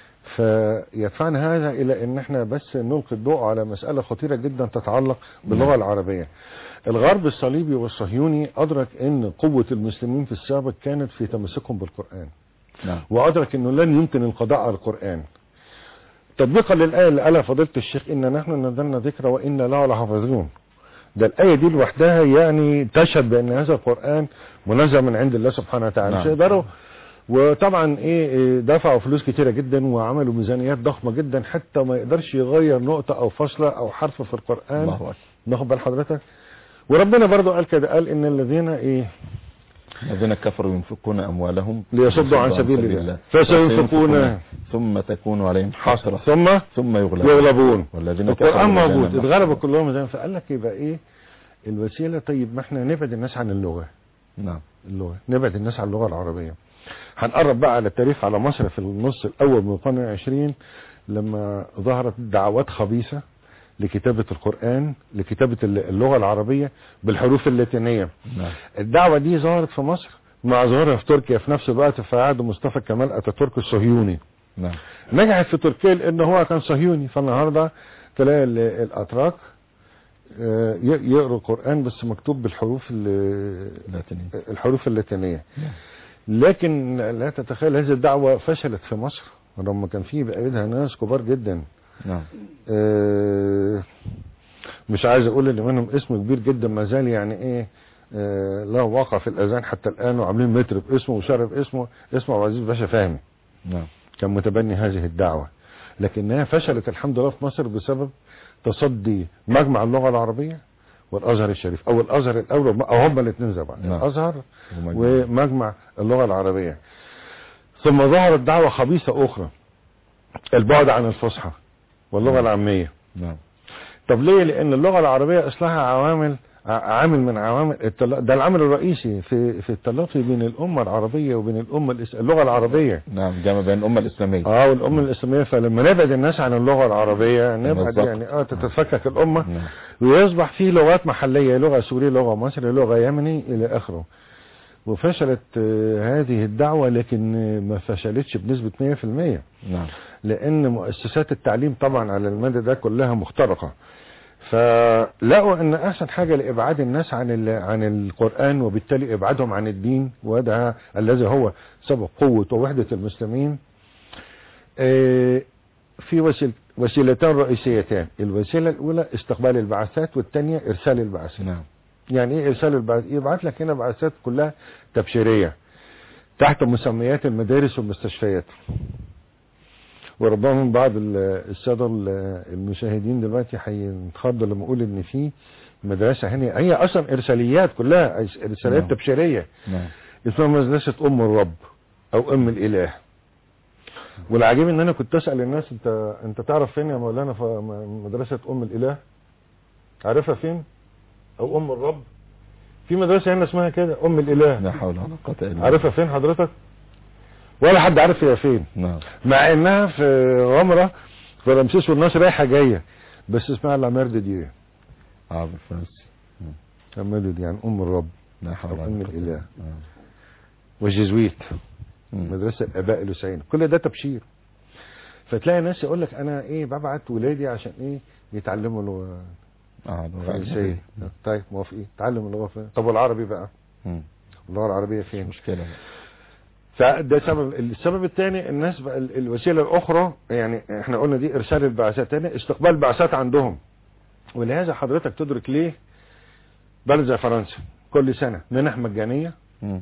C: فيدفعنا هذا إلى أن احنا بس نلقي الضوء على مسألة خطيرة جدا تتعلق باللغة العربية الغرب الصليبي والصهيوني أدرك أن قوة المسلمين في السابق كانت في تمسكهم بالقرآن
B: نعم
C: وأدرك أنه لن يمكن القضاء على القرآن تطبيقا للآية اللي قالها فضيلة الشيخ إن نحن نزلنا ذكر وإنا له لحافظون ده الآية دي لوحدها يعني تشهد بأن هذا القرآن منزل من عند الله سبحانه وتعالى
B: نعم.
C: مش يقدروا وطبعا ايه إيه دفعوا فلوس كتيرة جدا وعملوا ميزانيات ضخمة جدا حتى ما يقدرش يغير نقطة او فصلة او حرف في القرآن
B: الله أكبر
C: ناخد بال حضرتك وربنا برضو قال كده قال ان الذين ايه
B: الذين كفروا ينفقون أموالهم
C: ليصدوا عن سبيل الله فسينفقون
B: ثم تكون عليهم حسرة
C: ثم
B: ثم يغلبون
C: يغلبون
B: والذين
C: القرآن
B: كفروا
C: موجود
B: بجهنم
C: اتغلبوا كلهم زي ما فقال لك يبقى ايه الوسيلة طيب ما احنا نبعد الناس عن اللغة
B: نعم
C: اللغة نبعد الناس عن اللغة العربية هنقرب بقى على التاريخ على مصر في النص الأول من القرن العشرين لما ظهرت دعوات خبيثة لكتابة القرآن لكتابة اللغة العربية بالحروف اللاتينية
B: نعم
C: الدعوة دي ظهرت في مصر مع ظهورها في تركيا في نفس الوقت في عهد مصطفى كمال اتاتورك الصهيوني
B: نعم
C: نجحت في تركيا لان هو كان صهيوني فالنهارده تلاقي ال- الاتراك آه، ي- يقروا القرآن بس مكتوب بالحروف ال-
B: لاتيني
C: الحروف اللاتينية
B: نعم.
C: لكن لا تتخيل هذه الدعوة فشلت في مصر لما كان في بقيدها ناس كبار جدا
B: نعم
C: آه، مش عايز اقول ان منهم اسم كبير جدا ما زال يعني ايه آه، له واقع في الاذان حتى الان وعاملين متر باسمه وشارع باسمه اسمه عبد العزيز باشا فهمي
B: نعم
C: كان متبني هذه الدعوة لكنها فشلت الحمد لله في مصر بسبب تصدي مجمع اللغة العربية والازهر الشريف او الازهر الاول او هما الاثنين زي بعض
B: نعم.
C: الازهر
B: ومجد.
C: ومجمع اللغة العربية ثم ظهرت دعوة خبيثة اخرى البعد عن الفصحى واللغة
B: نعم.
C: العامية
B: نعم
C: طب ليه لان اللغة العربية اصلها عوامل ع- عامل من عوامل التلا... ده العامل الرئيسي في في التلاقي بين الامة العربية وبين الامة الإس... اللغة العربية
B: نعم جمع بين الأمة الإسلامية
C: اه والامة الاسلامية فلما نبعد الناس عن اللغة العربية نبعد
B: بالظبط.
C: يعني اه تتفكك الامة
B: نعم
C: ويصبح في لغات محلية لغة سورية لغة مصري لغة يمني الى اخره وفشلت آه، هذه الدعوة لكن آه، ما فشلتش بنسبة 100%
B: نعم
C: لان مؤسسات التعليم طبعا على المدى ده كلها مخترقة فلقوا ان احسن حاجة لابعاد الناس عن ال- عن القرآن وبالتالي ابعادهم عن الدين وده الذي هو سبب قوة ووحدة المسلمين آه، في وسيل وسيلتان رئيسيتان الوسيلة الاولى استقبال البعثات والثانية ارسال البعثات
B: نعم
C: يعني ايه ارسال البعث يبعت لك هنا بعثات كلها تبشيريه تحت مسميات المدارس والمستشفيات وربما من بعض ال- الساده ال- المشاهدين دلوقتي هينخضوا لما اقول ان في مدرسه هنا هي اصلا ارساليات كلها ارساليات
B: نعم.
C: تبشيريه
B: نعم
C: اسمها مدرسه ام الرب او ام الاله والعجيب ان انا كنت اسال الناس انت انت تعرف فين يا مولانا في م- مدرسه ام الاله عارفها فين او ام الرب في مدرسه هنا اسمها كده ام الاله
B: لا حول ولا قوة الا بالله
C: عارفها فين حضرتك ولا حد عارف هي فين
B: نعم
C: مع انها في غمره في رمسيس والناس رايحه جايه بس اسمها العمار دي
B: عرب الفارسي
C: العمار دي يعني ام الرب
B: لا حول
C: أو
B: ولا
C: أم
B: قوة
C: الإله.
B: آه.
C: والجزويت
B: مم.
C: مدرسه الاباء الوسعين كل ده تبشير فتلاقي ناس يقول لك انا ايه ببعت ولادي عشان ايه يتعلموا اللغه
B: اه لغة
C: الفرنسيه
B: أجنبية.
C: طيب موافقين تعلم اللغه الفرنسيه طب والعربي بقى
B: مم.
C: اللغه العربيه
B: مش
C: فين
B: مشكلة
C: فده سبب السبب الثاني الناس بقى ال- الوسيله الاخرى يعني احنا قلنا دي ارسال البعثات تاني استقبال البعثات عندهم ولهذا حضرتك تدرك ليه بلد زي فرنسا كل سنه منح مجانيه
B: مم.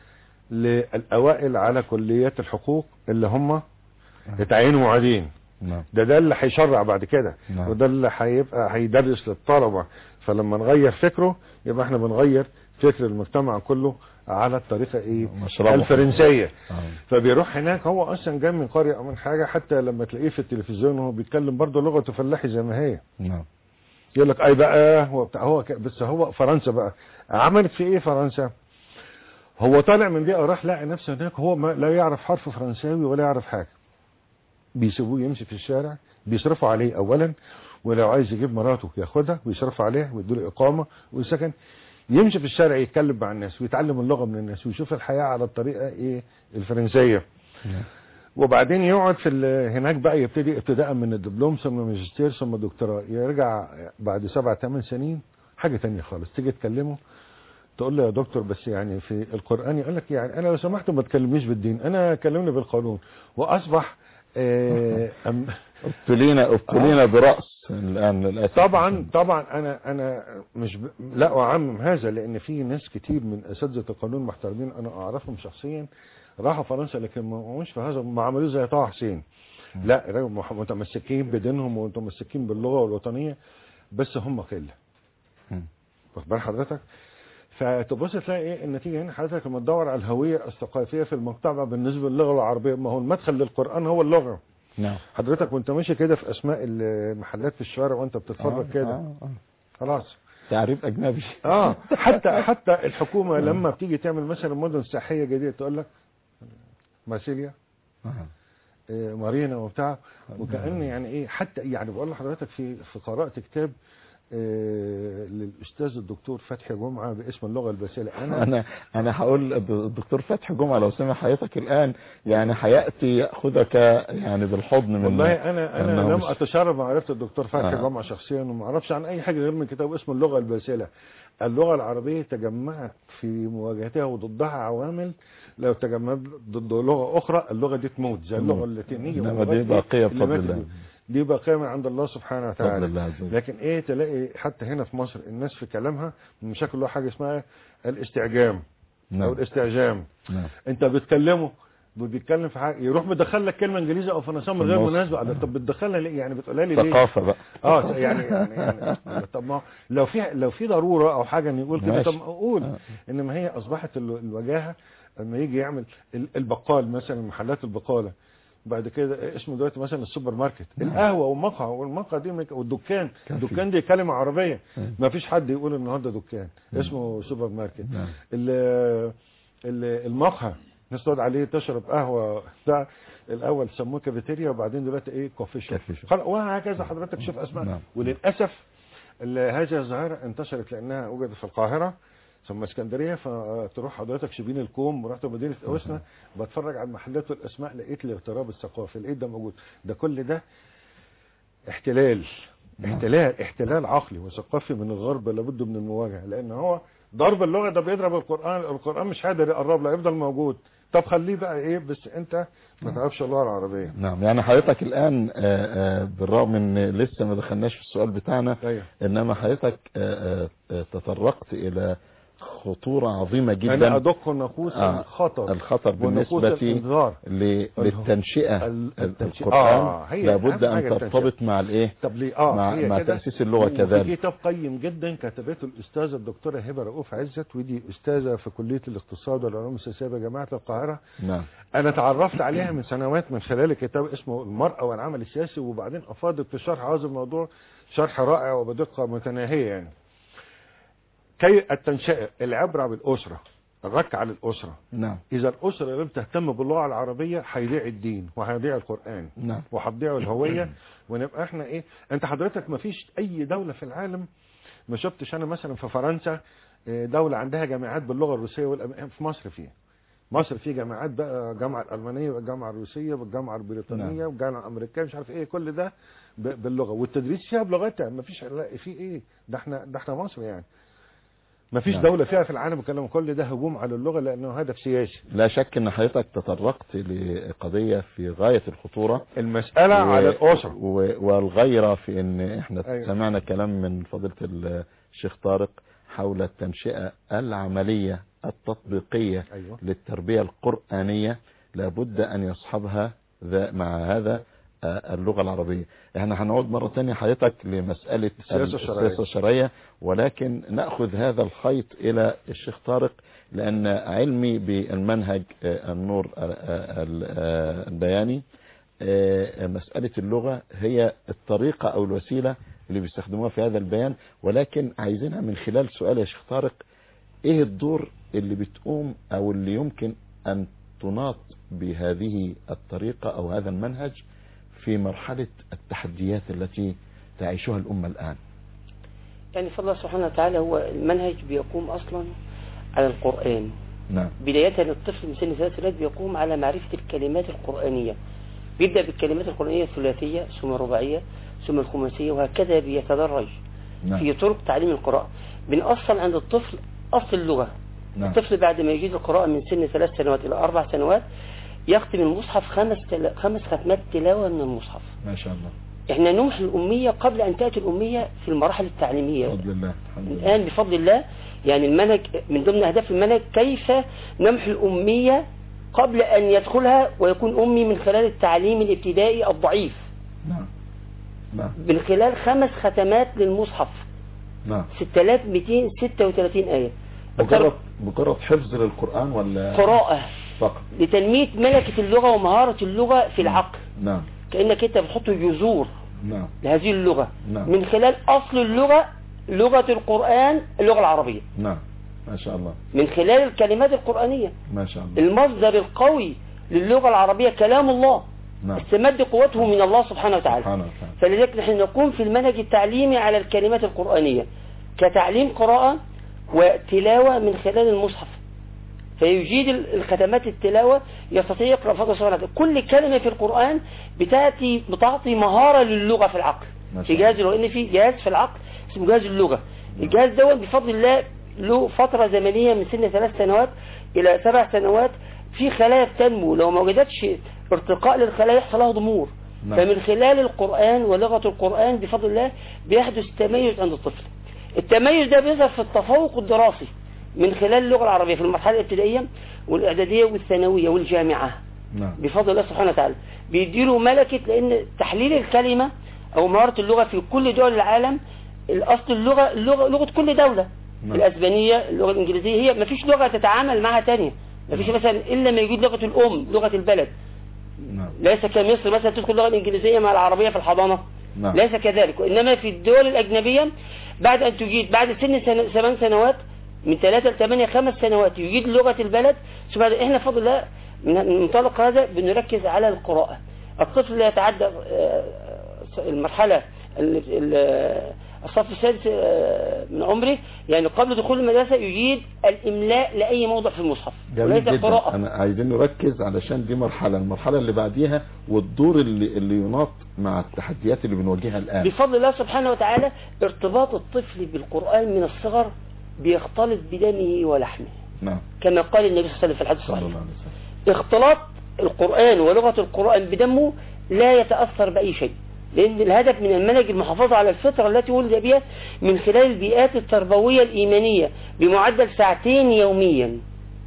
C: للاوائل على كليات الحقوق اللي هم يتعينوا معيدين
B: نعم
C: ده ده اللي هيشرع بعد كده
B: نعم.
C: وده اللي هيبقى هيدرس للطلبه فلما نغير فكره يبقى احنا بنغير فكر المجتمع كله على الطريقه ايه
B: مشربه.
C: الفرنسيه
B: آه.
C: فبيروح هناك هو اصلا جاي من قريه او من حاجه حتى لما تلاقيه في التلفزيون وهو بيتكلم برضه لغته فلاحي زي ما هي
B: نعم
C: يقول لك اي بقى هو بتاع هو ك... بس هو فرنسا بقى عملت في ايه فرنسا هو طالع من بيئه راح لقى نفسه هناك هو ما لا يعرف حرف فرنساوي ولا يعرف حاجه بيسيبوه يمشي في الشارع بيصرفوا عليه اولا ولو عايز يجيب مراته ياخدها ويصرفوا عليها ويدوا له اقامه وسكن يمشي في الشارع يتكلم مع الناس ويتعلم اللغه من الناس ويشوف الحياه على الطريقه ايه الفرنسيه
B: نعم.
C: وبعدين يقعد في ال- هناك بقى يبتدي ابتداء من الدبلوم ثم ماجستير ثم دكتوراه يرجع بعد سبع ثمان سنين حاجه تانية خالص تيجي تكلمه تقول له يا دكتور بس يعني في القران يقول لك يعني انا لو سمحت ما تكلمنيش بالدين انا كلمني بالقانون واصبح آه أم
B: ابتلينا ابتلينا برأس الآن للأسف
C: طبعا طبعا انا انا مش ب... لا اعمم هذا لان في ناس كتير من اساتذه القانون محترمين انا اعرفهم شخصيا راحوا فرنسا لكن ما مش في هذا ما عملوش زي طه حسين لا راجل مح- متمسكين بدينهم ومتمسكين باللغه والوطنيه بس هم قله
B: مم.
C: واخد بال حضرتك فتبص تلاقي ايه النتيجه هنا حضرتك لما تدور على الهويه الثقافيه في المجتمع بالنسبه للغه العربيه ما هو المدخل للقران هو اللغه
B: نعم
C: حضرتك وانت ماشي كده في اسماء المحلات في الشوارع وانت بتتفرج
B: آه،
C: كده
B: آه، آه.
C: خلاص
B: تعريف أجنبي
C: اه حتى حتى الحكومه لما بتيجي تعمل مثلا مدن سياحيه جديده تقول لك مارسيليا
B: آه.
C: آه، مارينا وبتاع وكأن يعني ايه حتى يعني بقول لحضرتك في في قرأت كتاب آه، للاستاذ الدكتور فتحي جمعه باسم اللغه الباسله انا
B: انا انا هقول الدكتور فتحي جمعه لو سمع حضرتك الان يعني هياتي ياخذك يعني بالحضن من
C: والله انا انا
B: أنه
C: لم
B: مش-
C: اتشرف معرفه الدكتور فتحي
B: آه.
C: جمعه شخصيا وما اعرفش عن اي حاجه غير من كتاب اسمه اللغه الباسله اللغه العربيه تجمعت في مواجهتها وضدها عوامل لو تجمعت ضد لغه اخرى اللغه دي تموت زي اللغه اللاتينيه
B: إنما
C: واللغات
B: دي باقية
C: اللي
B: بفضل
C: ماتت
B: الله.
C: دي. دي باقيه من عند الله سبحانه
B: بفضل
C: وتعالى
B: الله عز وجل
C: لكن ايه تلاقي حتى هنا في مصر الناس في كلامها من مشاكل له حاجه اسمها الاستعجام او
B: نعم
C: الاستعجام
B: نعم
C: انت بتكلمه بيتكلم في حاجه يروح مدخل لك كلمه انجليزي او فرنساوي من
B: في
C: غير
B: النص.
C: مناسبه قال طب بتدخلها ليه يعني بتقولها لي ليه
B: ثقافه بقى
C: اه يعني يعني, يعني طب ما لو في لو في ضروره او حاجه ان يقول كده
B: ماشي.
C: طب قول
B: آه.
C: انما هي اصبحت ال- الوجاهه لما يجي يعمل ال- البقال مثلا محلات البقاله بعد كده اسمه دلوقتي مثلا السوبر ماركت القهوه والمقهى والمقهى دي مك- والدكان
B: كافي.
C: الدكان دي كلمه عربيه
B: مم.
C: ما فيش حد يقول النهارده دكان اسمه سوبر ماركت
B: نعم
C: ال- ال- المقهى الناس تقعد عليه تشرب قهوه بتاع الاول سموه كافيتيريا وبعدين دلوقتي ايه كوفي شوب
B: كافي شوب.
C: خلاص، وهكذا حضرتك شوف اسماء
B: نعم.
C: وللاسف ال- هذه الظاهره انتشرت لانها وجدت في القاهره ثم اسكندريه فتروح حضرتك شبين الكوم ورحت مدينه اوسنا بتفرج على المحلات والاسماء لقيت الاغتراب الثقافي لقيت ده موجود ده كل ده احتلال احتلال احتلال عقلي وثقافي من الغرب لابد من المواجهه لان هو ضرب اللغه ده بيضرب القران القران مش قادر يقرب له يفضل موجود طب خليه بقى ايه بس انت ما تعرفش اللغه العربيه
B: نعم يعني حضرتك الآن آه، آه، بالرغم ان لسه ما دخلناش في السؤال بتاعنا
C: ايوه
B: انما حضرتك آه، آه، آه، تطرقت الى خطورة عظيمة
C: انا
B: جدا
C: ادق نقوص
B: آه،
C: الخطر
B: الخطر
C: ونقوص
B: بالنسبة
C: الانذار
B: ل- للتنشئة
C: ال- التنشئة.
B: القرآن
C: آه، هي
B: لابد
C: أهم
B: ان
C: حاجة التنشئة.
B: ترتبط مع الايه
C: طب ليه اه
B: مع,
C: هي
B: مع
C: كده.
B: تأسيس اللغة
C: وفي
B: كذلك
C: كتاب قيم جدا كتبته الاستاذه الدكتوره هبه رؤوف عزت ودي استاذه في كليه الاقتصاد والعلوم السياسيه بجامعه القاهره
B: نعم
C: انا تعرفت عليها من سنوات من خلال كتاب اسمه المرأة والعمل السياسي وبعدين افاضت في شرح هذا الموضوع شرح رائع وبدقة متناهية يعني كي التنشئة العبرة بالأسرة الركعة للأسرة
B: نعم
C: إذا الأسرة لم تهتم باللغة العربية هيضيع الدين وهيضيع القرآن
B: نعم
C: وهتضيع الهوية ونبقى احنا ايه انت حضرتك ما فيش اي دولة في العالم ما شفتش انا مثلا في فرنسا اه، دولة عندها جامعات باللغة الروسية والأم... في مصر فيه مصر فيه جامعات بقى الجامعة الألمانية والجامعة الروسية والجامعة البريطانية
B: نعم.
C: والجامعة الأمريكية مش عارف ايه كل ده ب... باللغة والتدريس فيها بلغتها ما فيش لا في ايه ده احنا ده احنا مصر يعني ما فيش
B: نعم.
C: دولة فيها في العالم بيتكلموا كل ده هجوم على اللغة لأنه هدف سياسي
B: لا شك ان حضرتك تطرقت لقضية في غاية الخطورة
C: المسألة
B: و-
C: على الأسرة
B: و- والغيرة في ان احنا
C: أيوة.
B: سمعنا كلام من فضيلة الشيخ طارق حول التنشئة العملية التطبيقية
C: أيوة
B: للتربية القرآنية لابد ان يصحبها ذا مع هذا آه، اللغة العربية احنا هنعود مرة تانية حضرتك لمسألة
C: السياسة الشرعية.
B: السياسة الشرعية ولكن نأخذ هذا الخيط الى الشيخ طارق لان علمي بالمنهج آه، النور آه، آه، آه، البياني آه، مسألة اللغة هي الطريقة أو الوسيلة اللي بيستخدموها في هذا البيان ولكن عايزينها من خلال سؤال يا شيخ طارق إيه الدور اللي بتقوم أو اللي يمكن أن تناط بهذه الطريقة أو هذا المنهج في مرحلة التحديات التي تعيشها الأمة الآن
D: يعني فالله سبحانه وتعالى هو المنهج بيقوم أصلا على القرآن
B: نعم
D: بداية الطفل من سن ثلاث سنوات بيقوم على معرفة الكلمات القرآنية بيبدأ بالكلمات القرآنية الثلاثية ثم الرباعية ثم الخماسية وهكذا بيتدرج في
B: نعم
D: طرق تعليم القراءة بنأصل عند الطفل أصل اللغة
B: نعم
D: الطفل بعد ما يجيد القراءة من سن ثلاث سنوات إلى أربع سنوات يختم المصحف خمس تلا... خمس ختمات تلاوة من المصحف
B: ما شاء الله
D: احنا نمحي الأمية قبل أن تأتي الأمية في المراحل التعليمية
B: بفضل الله الحمد لله
D: الآن بفضل الله يعني المنهج من ضمن أهداف المنهج كيف نمحي الأمية قبل أن يدخلها ويكون أمي من خلال التعليم الابتدائي الضعيف
B: نعم نعم
D: من خلال خمس ختمات للمصحف
B: نعم
D: 6236 آية
B: مجرد مجرد حفظ للقرآن ولا
D: قراءة
B: فقط
D: لتنمية ملكة اللغة ومهارة اللغة في العقل
B: نعم
D: كأنك أنت بتحط جذور
B: نعم
D: لهذه اللغة
B: نعم.
D: من خلال أصل اللغة لغة القرآن اللغة العربية
B: نعم ما شاء الله
D: من خلال الكلمات القرآنية
B: ما شاء الله
D: المصدر القوي للغة العربية كلام الله
B: نعم
D: استمد قوته من الله سبحانه وتعالى
B: سبحانه وتعالى
D: فلذلك نحن نقوم في المنهج التعليمي على الكلمات القرآنية كتعليم قراءة وتلاوة من خلال المصحف فيجيد ال- الختمات التلاوة يستطيع يقرأ فضل سبحانه وتعالى كل كلمة في القرآن بتأتي بتعطي مهارة للغة في العقل
B: ما
D: في
B: شاء
D: جهاز لو ان في جهاز في العقل اسمه جهاز اللغة الجهاز ده بفضل الله له فترة زمنية من سن ثلاث سنوات إلى سبع سنوات في خلايا بتنمو لو ما وجدتش ارتقاء للخلايا يحصل لها ضمور
B: نعم.
D: فمن خلال القرآن ولغة القرآن بفضل الله بيحدث تميز عند الطفل التميز ده بيظهر في التفوق الدراسي من خلال اللغة العربية في المرحلة الابتدائية والإعدادية والثانوية والجامعة
B: نعم
D: بفضل الله سبحانه وتعالى بيديله ملكة لأن تحليل الكلمة أو مهارة اللغة في كل دول العالم الأصل اللغة اللغة لغة كل دولة
B: نعم.
D: الأسبانية اللغة الإنجليزية هي مفيش لغة تتعامل معها تانية مفيش مثلا إلا ما يوجد لغة الأم لغة البلد
B: نعم
D: ليس كمصر مثلا تدخل اللغة الإنجليزية مع العربية في الحضانة
B: نعم
D: ليس كذلك وإنما في الدول الأجنبية بعد أن تجيد بعد سن سن- ثمان سنوات من ثلاثة لثمانية خمس سنوات يجيد لغة البلد ثم بعد إحنا فضل الله من من منطلق هذا بنركز على القراءة الطفل لا يتعدى آه، المرحلة ال- ال- الصف السادس آه، من عمره يعني قبل دخول المدرسة يجيد الإملاء لأي موضع في المصحف
B: جميل
D: وليس
B: جدا
D: القراءة
B: انا عايزين نركز علشان دي مرحلة المرحلة اللي بعديها والدور اللي, اللي يناط مع التحديات اللي بنواجهها الآن
D: بفضل الله سبحانه وتعالى ارتباط الطفل بالقرآن من الصغر بيختلط بدمه ولحمه
B: نعم
D: كما قال النبي صلى الله عليه وسلم في الحديث
B: صلى
D: الصحيح
B: الله عليه وسلم
D: اختلاط القرآن ولغة القرآن بدمه لا يتأثر بأي شيء لأن الهدف من المنهج المحافظة على الفطرة التي ولد بها من خلال البيئات التربوية الإيمانية بمعدل ساعتين يوميا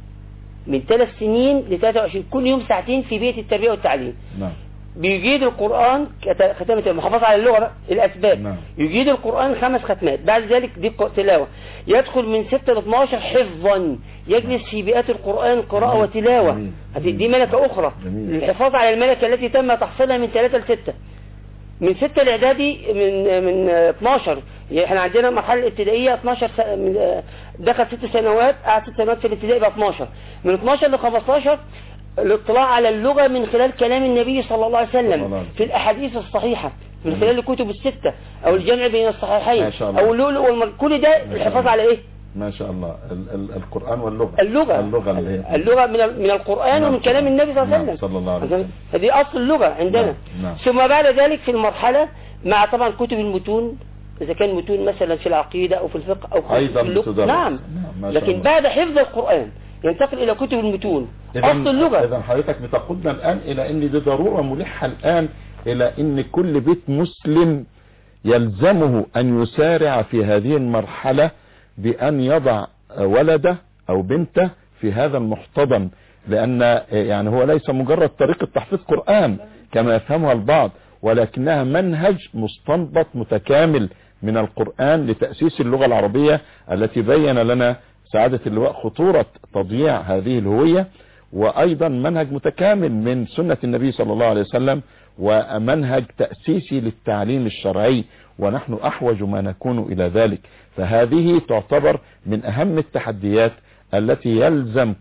D: من ثلاث سنين ل 23 كل يوم ساعتين في بيئة التربية والتعليم
B: نعم
D: بيجيد القرآن كت- ختمة المحافظة على اللغة بقى، الأسباب
B: نعم.
D: يجيد القرآن خمس ختمات بعد ذلك دي ق- تلاوة يدخل من 6 ل 12 حفظا يجلس في بيئات القرآن قراءة
B: جميل.
D: وتلاوة
B: جميل.
D: هذه دي ملكة أخرى
B: جميل.
D: للحفاظ على الملكة التي تم تحصيلها من 3 ل 6 من 6 الاعدادي من من 12 يعني احنا عندنا المرحله الابتدائيه 12 س... من آه، دخل 6 سنوات قعد 6 سنوات في الابتدائي بقى 12 من 12 ل 15 الاطلاع على اللغه من خلال كلام النبي صلى الله عليه
B: صلى الله
D: وسلم
B: عليه وسلم.
D: في الاحاديث الصحيحه من خلال الكتب السته او الجمع بين الصحيحين
B: ما شاء الله.
D: او اللؤلؤ والمر كل ده
B: شاء
D: الحفاظ
B: الله.
D: على ايه
B: ما شاء الله ال ال القرآن واللغة
D: اللغة
B: اللغة اللي هي
D: اللغة من ال- من القرآن
B: نعم.
D: ومن كلام النبي صلى الله عليه
B: نعم،
D: وسلم
B: صلى الله عليه وسلم.
D: هذه أصل اللغة عندنا
B: نعم، نعم.
D: ثم بعد ذلك في المرحلة مع طبعا كتب المتون إذا كان متون مثلا في العقيدة أو في الفقه أو في
B: أيضا
D: في اللغة
B: بتدرس.
D: نعم
B: نعم، ما شاء
D: لكن
B: الله.
D: بعد حفظ القرآن ينتقل إلى كتب المتون
B: إذن-
D: أصل اللغة
B: إذا حضرتك بتقودنا الآن إلى أن دي ضرورة ملحة الآن إلى أن كل بيت مسلم يلزمه أن يسارع في هذه المرحلة بأن يضع ولده أو بنته في هذا المحتضن لأن يعني هو ليس مجرد طريقة تحفيظ قرآن كما يفهمها البعض ولكنها منهج مستنبط متكامل من القرآن لتأسيس اللغة العربية التي بين لنا سعادة اللواء خطورة تضييع هذه الهوية وأيضا منهج متكامل من سنة النبي صلى الله عليه وسلم ومنهج تأسيسي للتعليم الشرعي ونحن أحوج ما نكون إلى ذلك فهذه تعتبر من أهم التحديات التي يلزم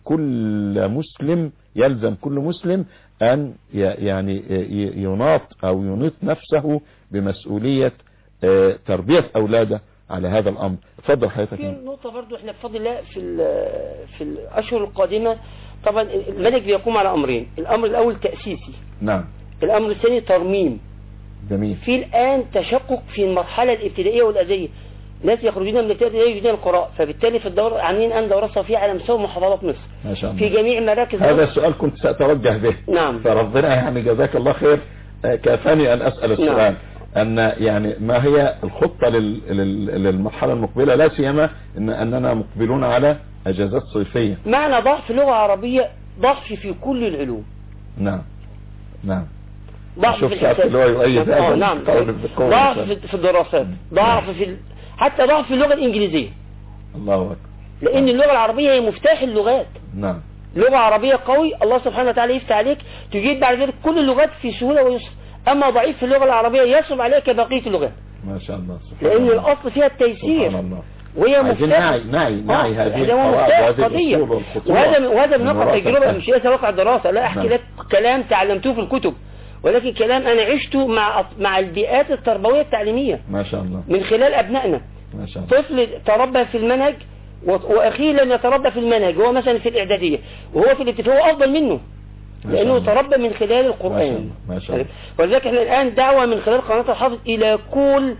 B: كل مسلم يلزم كل مسلم أن ي- يعني ي- يناط أو ينيط نفسه بمسؤولية آه، تربية أولاده على هذا الأمر اتفضل حضرتك
D: في نقطة برضو احنا بفضل الله في ال- في الأشهر القادمة طبعا المنهج بيقوم على أمرين الأمر الأول تأسيسي
B: نعم
D: الأمر الثاني ترميم
B: جميل
D: في الآن تشقق في المرحلة الابتدائية والأدية ناس يخرجون من الابتدائية يجدون القراء فبالتالي في الدورة عاملين الآن دورة صفية على مستوى محافظات مصر
B: ما شاء الله
D: في جميع مراكز
B: هذا
D: مصر
B: السؤال كنت سأتوجه به
D: نعم.
B: فربنا يعني جزاك الله خير آه، كافاني أن أسأل السؤال
D: نعم.
B: أن يعني ما هي الخطة لل- لل- للمرحلة المقبلة لا سيما إن أننا مقبلون على أجازات صيفية
D: معنى ضعف لغة عربية ضعف في كل العلوم
B: نعم نعم
D: ضعف
B: شوف
D: في
B: ساعات
D: الحساب
B: اللي هو يؤيد
D: آه،
B: هذا
D: نعم
B: القول بالقول
D: ضعف
B: مثلا.
D: في في الدراسات ضعف في ال... حتى ضعف في اللغة الإنجليزية
B: الله أكبر
D: لأن اللغة العربية هي مفتاح اللغات
B: نعم
D: لغة عربية قوي الله سبحانه وتعالى يفتح عليك تجيد بعد ذلك كل اللغات في سهولة ويسر أما ضعيف في اللغة العربية يصعب عليك بقية اللغات
B: ما شاء الله سبحان
D: لأن
B: الله
D: الأصل فيها التيسير
B: سبحان الله
D: وهي
B: عايزين
D: مفتاح
B: نعي نعي نعي
D: آه،
B: هذه
D: ده هو
B: القواعد
D: مفتاح
B: وهذه
D: قضية
B: الأصول والخطوات
D: وهذا وهذا من واقع
B: المرافقة.
D: تجربة مش ليس واقع دراسة لا أحكي
B: نعم.
D: لك كلام تعلمته في الكتب ولكن كلام أنا عشته مع مع البيئات التربوية التعليمية
B: ما شاء الله
D: من خلال أبنائنا
B: ما شاء الله
D: طفل تربى في المنهج و- وأخيه لم يتربى في المنهج وهو مثلا في الإعدادية وهو في الابتدائي هو أفضل منه
B: ما شاء
D: لأنه
B: الله.
D: تربى من خلال
B: ما شاء
D: القرآن
B: الله ما شاء الله
D: ولذلك احنا الآن دعوة من خلال قناة الحافظ إلى كل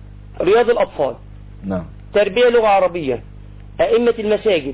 D: رياض الأطفال
B: نعم
D: تربية لغة عربية أئمة المساجد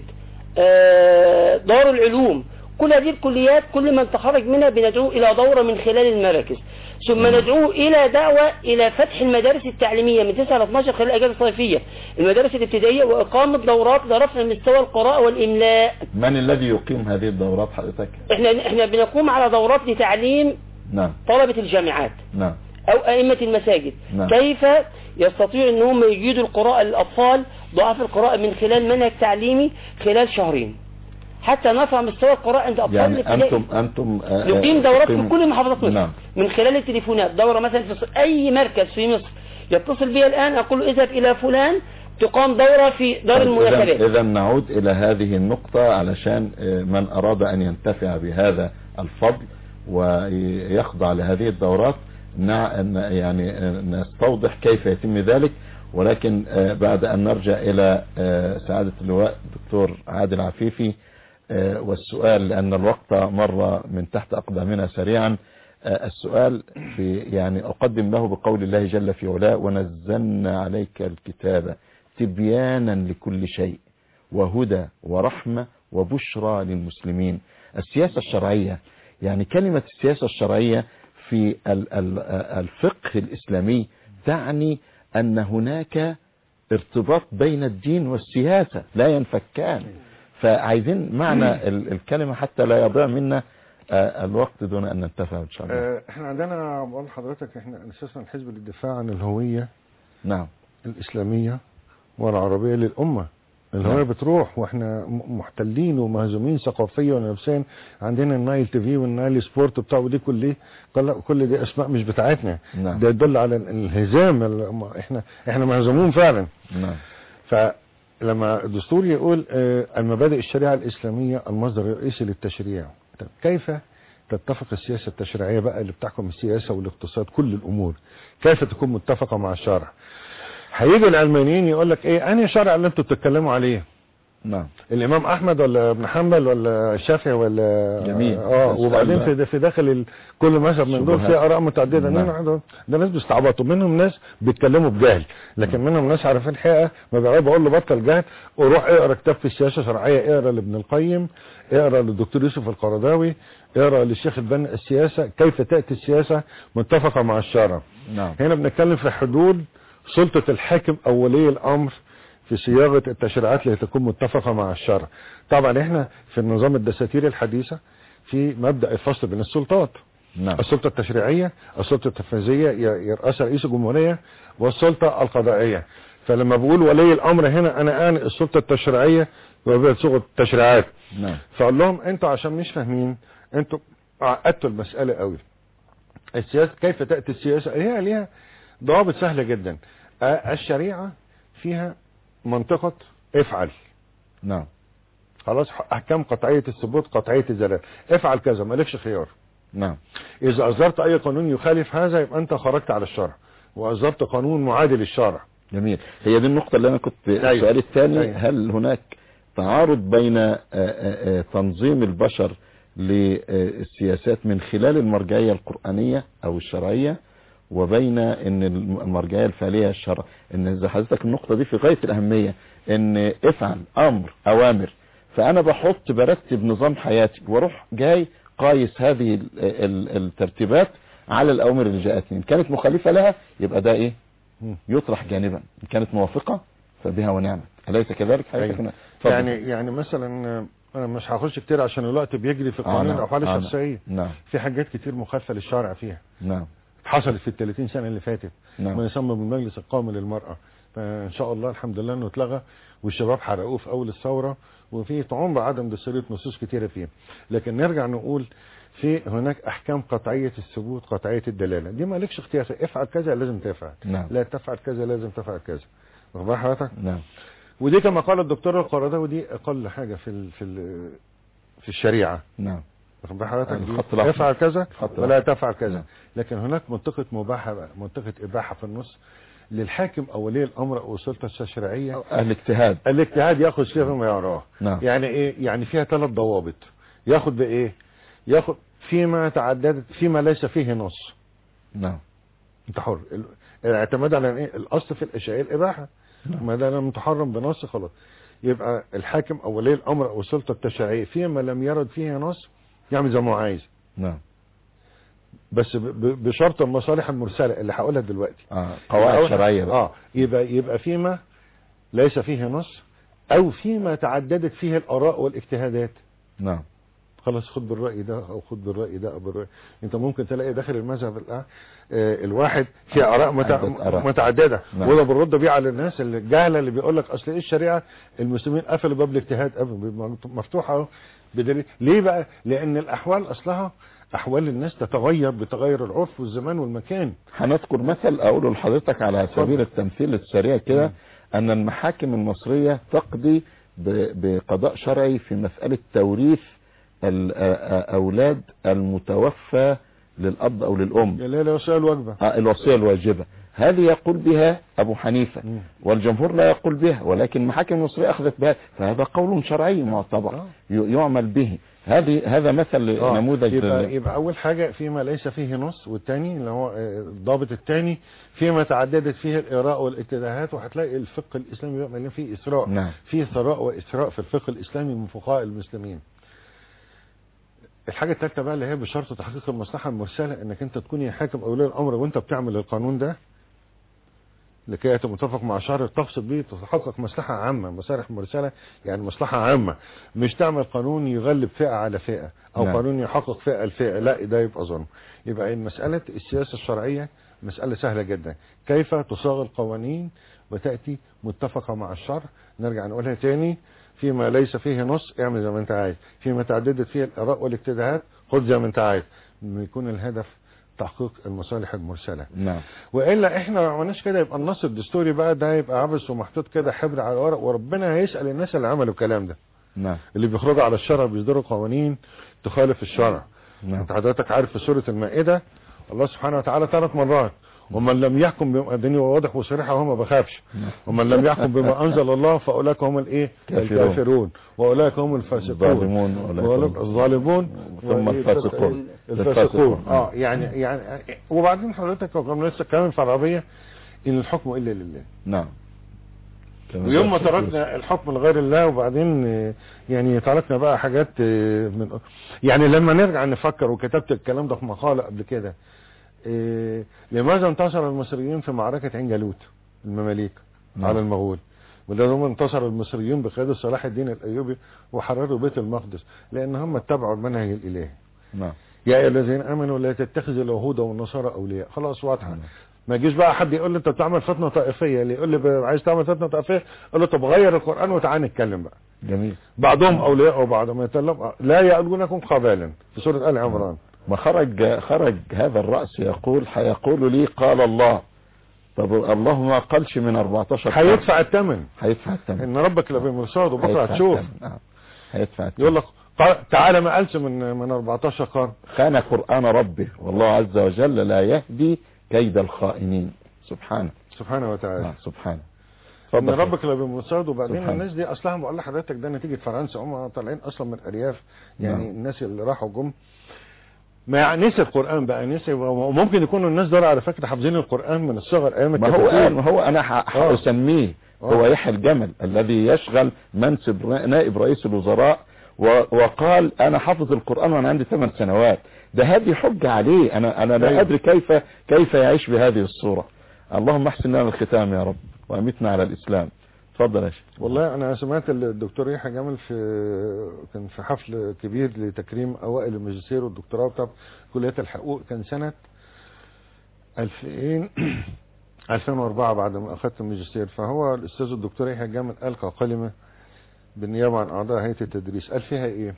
D: آه، دار العلوم كل هذه الكليات كل من تخرج منها بندعوه إلى دورة من خلال المراكز ثم ندعوه إلى دعوة إلى فتح المدارس التعليمية من 9 ل 12 خلال الأجازة الصيفية المدارس الابتدائية وإقامة دورات لرفع مستوى القراءة والإملاء
B: من الذي يقيم هذه الدورات حضرتك
D: احنا احنا بنقوم على دورات لتعليم
B: نعم
D: طلبة الجامعات
B: نعم
D: أو أئمة المساجد
B: نعم.
D: كيف يستطيع أن هم يجيدوا القراءة للأطفال ضعاف القراءة من خلال منهج تعليمي خلال شهرين حتى نرفع مستوى القراءة عند أطفال
B: يعني
D: الابتدائي.
B: أنتم أنتم آه، آه،
D: نقيم دورات في
B: تقيموا-
D: كل محافظات مصر
B: نعم
D: من خلال التليفونات دورة مثلا في ص- أي مركز في مصر يتصل بي الآن أقول له اذهب إلى فلان تقام دورة في دار المناسبات
B: إذا نعود إلى هذه النقطة علشان آه، من أراد أن ينتفع بهذا الفضل ويخضع لهذه الدورات نع- ن- يعني آه، نستوضح كيف يتم ذلك ولكن آه، بعد أن نرجع إلى آه، سعادة اللواء الدكتور عادل عفيفي آه، والسؤال لأن الوقت مر من تحت أقدامنا سريعا آه، السؤال في يعني أقدم له بقول الله جل في علاه ونزلنا عليك الكتاب تبيانا لكل شيء وهدى ورحمة وبشرى للمسلمين السياسة الشرعية يعني كلمة السياسة الشرعية في ال- ال- الفقه الإسلامي تعني أن هناك ارتباط بين الدين والسياسة لا ينفكان فعايزين معنى ال- الكلمة حتى لا يضيع منا آه، الوقت دون أن ننتفع إن شاء الله
C: آه، احنا عندنا بقول لحضرتك احنا اساسا الحزب للدفاع عن الهويه
B: نعم
C: الاسلاميه والعربيه للامه الهويه
B: نعم.
C: بتروح واحنا م- محتلين ومهزومين ثقافيا ونفسيا عندنا النايل تي في والنايل سبورت بتاع ودي كل كل كل دي اسماء مش بتاعتنا
B: نعم.
C: ده يدل على الانهزام ال- احنا احنا مهزومون فعلا
B: نعم
C: فلما الدستور يقول آه، المبادئ الشريعة الإسلامية المصدر الرئيسي للتشريع طب كيف تتفق السياسة التشريعية بقى اللي بتحكم السياسة والاقتصاد كل الأمور كيف تكون متفقة مع الشرع هيجي العلمانيين يقول لك ايه انهي شرع اللي انتوا بتتكلموا عليه
B: نعم
C: الامام احمد ولا ابن حنبل ولا الشافعي ولا
B: جميل.
C: اه
B: بس
C: وبعدين
B: قال-
C: في في داخل ال... كل مذهب من دول
B: شبهات.
C: فيه اراء متعدده
B: نعم.
C: مين عنده- ده ناس بيستعبطوا منهم ناس بيتكلموا بجهل لكن منهم ناس عارفين الحقيقه ما بقى بقول له بطل جهل وروح اقرا كتاب في السياسه الشرعيه اقرا لابن القيم اقرا للدكتور يوسف القرضاوي اقرا للشيخ البنا السياسه كيف تاتي السياسه متفقه مع الشرع
B: نعم
C: هنا بنتكلم في حدود سلطة الحاكم أو ولي الأمر في صياغة التشريعات اللي تكون متفقة مع الشرع طبعا احنا في النظام الدساتيري الحديثة في مبدأ الفصل بين السلطات
B: نعم
C: السلطة التشريعية السلطة التنفيذية ي- يرأسها رئيس الجمهورية والسلطة القضائية فلما بقول ولي الأمر هنا أنا آن السلطة التشريعية وبقت صيغة التشريعات
B: نعم
C: فقال لهم انتوا عشان مش فاهمين انتوا عقدتوا المسألة قوي السياسة كيف تأتي السياسة هي ليها ضوابط سهلة جدا آه، الشريعة فيها منطقة افعل
B: نعم
C: خلاص احكام قطعية الثبوت قطعية الزلال افعل كذا مالكش خيار
B: نعم
C: اذا اصدرت اي قانون يخالف هذا يبقى انت خرجت على الشرع واصدرت قانون معادل للشرع
B: جميل هي دي النقطة اللي أنا كنت
C: أيوة.
B: السؤال الثاني
C: أيوة.
B: هل هناك تعارض بين آه، آه، آه، تنظيم البشر للسياسات من خلال المرجعية القرآنية أو الشرعية وبين ان المرجعيه الفعليه الشرع ان اذا حضرتك النقطه دي في غايه الاهميه ان افعل امر اوامر فانا بحط برتب نظام حياتي واروح جاي قايس هذه ال- ال- الترتيبات على الاوامر اللي جاءتني ان كانت مخالفه لها يبقى ده ايه
C: مم.
B: يطرح جانبا ان كانت موافقه فبها ونعمت اليس كذلك حضرتك
C: أيوة.
B: اتفضل.
C: يعني يعني مثلا آه، انا مش هخش كتير عشان الوقت بيجري في
B: آه،
C: قانون
B: نعم.
C: الاحوال
B: آه،
C: الشخصيه
B: نعم
C: في حاجات كتير مخالفه للشرع فيها
B: نعم
C: حصلت في ال 30 سنه اللي فاتت
B: نعم.
C: ما يسمى بالمجلس القومي للمراه فان شاء الله الحمد لله انه اتلغى والشباب حرقوه في اول الثوره وفي طعون بعدم دستوريه نصوص كتيره فيه لكن نرجع نقول في هناك احكام قطعيه الثبوت قطعيه الدلاله دي مالكش اختيار افعل كذا لازم تفعل
B: نعم
C: لا تفعل كذا لازم تفعل كذا واخد بال حضرتك
B: نعم
C: ودي كما قال الدكتور القرضاوي دي اقل حاجه في ال في ال في الشريعه
B: نعم
C: واخد بال حضرتك دي
B: الخط الأحمر.
C: افعل كذا
B: الخط
C: ولا
B: الأحمر.
C: تفعل كذا
B: نعم.
C: لكن هناك منطقه مباحه بقى منطقه اباحه في النص للحاكم او ولي الامر او السلطه التشريعيه
B: اهل اجتهاد
C: الاجتهاد ياخذ فيها فيما يراه
B: نعم
C: يعني ايه يعني فيها ثلاث ضوابط ياخذ بايه ياخذ فيما تعددت فيما ليس فيه نص
B: نعم
C: انت حر ال- الاعتماد على ايه الاصل في الاشياء الاباحه
B: نعم.
C: ما دام محرم بنص خلاص يبقى الحاكم او ولي الامر او السلطه التشريعيه فيما لم يرد فيه نص يعمل زي ما هو عايز
B: نعم
C: بس ب- ب- بشرط المصالح المرسله اللي هقولها دلوقتي
B: اه قواعد
C: يبقى-
B: شرعيه بقى
C: اه يبقى يبقى فيما ليس فيه نص او فيما تعددت فيه الاراء والاجتهادات
B: نعم
C: خلاص خد بالرأي ده او خد بالرأي ده او بالرأي انت ممكن تلاقي داخل المذهب الآن آه، الواحد في اراء متع...
B: عدة آراء.
C: متعدده
B: نعم.
C: وده بنرد بيه على الناس اللي الجهله اللي بيقول لك اصل ايه الشريعه المسلمين قفلوا باب الاجتهاد قبل بيبقى مفتوحه اهو بدليل ليه بقى لان الاحوال اصلها احوال الناس تتغير بتغير العرف والزمان والمكان
B: هنذكر مثل اقوله لحضرتك على سبيل التمثيل السريع كده ان المحاكم المصرية تقضي ب- بقضاء شرعي في مسألة توريث الاولاد المتوفى للاب او للام
C: اللي هي الوصيه الواجبه
B: آه، الوصية الواجبة هذه يقول بها ابو حنيفة
C: مم.
B: والجمهور لا يقول بها ولكن المحاكم المصرية اخذت بها فهذا قول شرعي معتبر
C: آه.
B: ي- يعمل به هذه هذا مثل
C: آه،
B: نموذج
C: يبقى,
B: لل-
C: يبقى اول حاجه فيما ليس فيه نص والثاني اللي هو آه، الضابط الثاني فيما تعددت فيه الاراء والاتجاهات وهتلاقي الفقه الاسلامي بقى مليان فيه اسراء
B: نعم
C: فيه ثراء واسراء في الفقه الاسلامي من فقهاء المسلمين الحاجة الثالثة بقى اللي هي بشرط تحقيق المصلحة المرسلة انك انت تكون يا حاكم او ولي الامر وانت بتعمل القانون ده لكي يتم متفق مع شرع تقصد به تتحقق مصلحة عامة مصالح مرسلة يعني مصلحة عامة مش تعمل قانون يغلب فئة على فئة او
B: نعم.
C: قانون يحقق فئة الفئة لا ده يبقى ظلم يبقى مسألة السياسة الشرعية مسألة سهلة جدا كيف تصاغ القوانين وتأتي متفقة مع الشرع نرجع نقولها تاني فيما ليس فيه نص اعمل زي ما انت عايز فيما تعددت فيه الاراء والاجتهادات خد زي ما انت عايز إنه يكون الهدف تحقيق المصالح المرسله
B: نعم
C: والا احنا ما عملناش كده يبقى النص الدستوري بقى ده يبقى عبث ومحطوط كده حبر على ورق وربنا هيسال الناس اللي عملوا الكلام ده
B: نعم
C: اللي بيخرجوا على الشرع بيصدروا قوانين تخالف الشرع
B: نعم
C: انت حضرتك عارف في سوره المائده الله سبحانه وتعالى ثلاث مرات ومن لم يحكم بما الدنيا واضح وصريح وهو ما بخافش ومن لم يحكم بما انزل الله فاولئك هم الايه
B: كافرون.
C: الكافرون واولئك هم الفاسقون
B: الظالمون وأولئك
C: وأولئك
B: هم-
C: الظالمون
B: ثم
C: وإيه؟
B: الفاسقون.
C: الفاسقون اه يعني يعني وبعدين حضرتك كنا لسه كمان في العربيه ان الحكم الا لله
B: نعم كما
C: ويوم ما
B: ذكرت.
C: تركنا الحكم لغير الله وبعدين آه، يعني تركنا بقى حاجات آه، من يعني لما نرجع نفكر وكتبت الكلام ده في مقالة قبل كده آه، لماذا انتصر المصريين في معركة عين جالوت المماليك
B: نعم.
C: على المغول وده هم انتصر المصريين بقيادة صلاح الدين الأيوبي وحرروا بيت المقدس لأن هم اتبعوا المنهج الإلهي
B: نعم
C: يا أيها الذين آمنوا لا تتخذوا اليهود والنصارى أولياء خلاص واضحة
B: نعم.
C: ما يجيش بقى حد يقول لي انت بتعمل فتنه طائفيه اللي يقول لي ب- عايز تعمل فتنه طائفيه اقول له طب غير القران وتعال نتكلم بقى
B: جميل
C: بعضهم اولياء وبعضهم يتلم لا يألونكم خبالا في سوره ال عمران
B: ما خرج خرج هذا الرأس يقول هيقول لي قال الله طب الله ما قالش من 14 قرن.
C: هيدفع الثمن
B: هيدفع الثمن
C: ان ربك لبمرصاد وبكره
B: هيدفع
C: هتشوف
B: الثمن. نعم هيدفع الثمن
C: يقول لك قال- تعالى ما قالش من من 14 قرن
B: خان قرآن ربه والله عز وجل لا يهدي كيد الخائنين سبحانه
C: سبحانه وتعالى
B: آه سبحانه
C: ان
B: اتفضل.
C: ربك لبمرصاد وبعدين
B: سبحان.
C: الناس دي اصلها بقول لحضرتك ده نتيجه فرنسا هم طالعين اصلا من ارياف يعني
B: نعم.
C: الناس اللي راحوا جم ما يعني نسي القران بقى نسي وممكن يكونوا الناس دول على فكره حافظين القران من الصغر ايام
B: ما هو
C: الكتاتيب.
B: قال ما هو انا ح-
C: آه.
B: هسميه هو
C: آه.
B: يحيى الجمل الذي يشغل منصب ر- نائب رئيس الوزراء و- وقال انا حافظ القرآن وانا عندي ثمان سنوات ده هذه حجة عليه انا انا لا
C: أيوة.
B: ادري كيف كيف يعيش بهذه الصورة اللهم احسن لنا الختام يا رب وامتنا على الاسلام اتفضل يا شيخ
C: والله انا سمعت الدكتور يحيى جمال في كان في حفل كبير لتكريم اوائل الماجستير والدكتوراه بتاع كليات الحقوق كان سنه 2000 2004 بعد ما اخذت الماجستير فهو الاستاذ الدكتور يحيى جمال القى كلمه بالنيابه عن اعضاء هيئه التدريس قال فيها ايه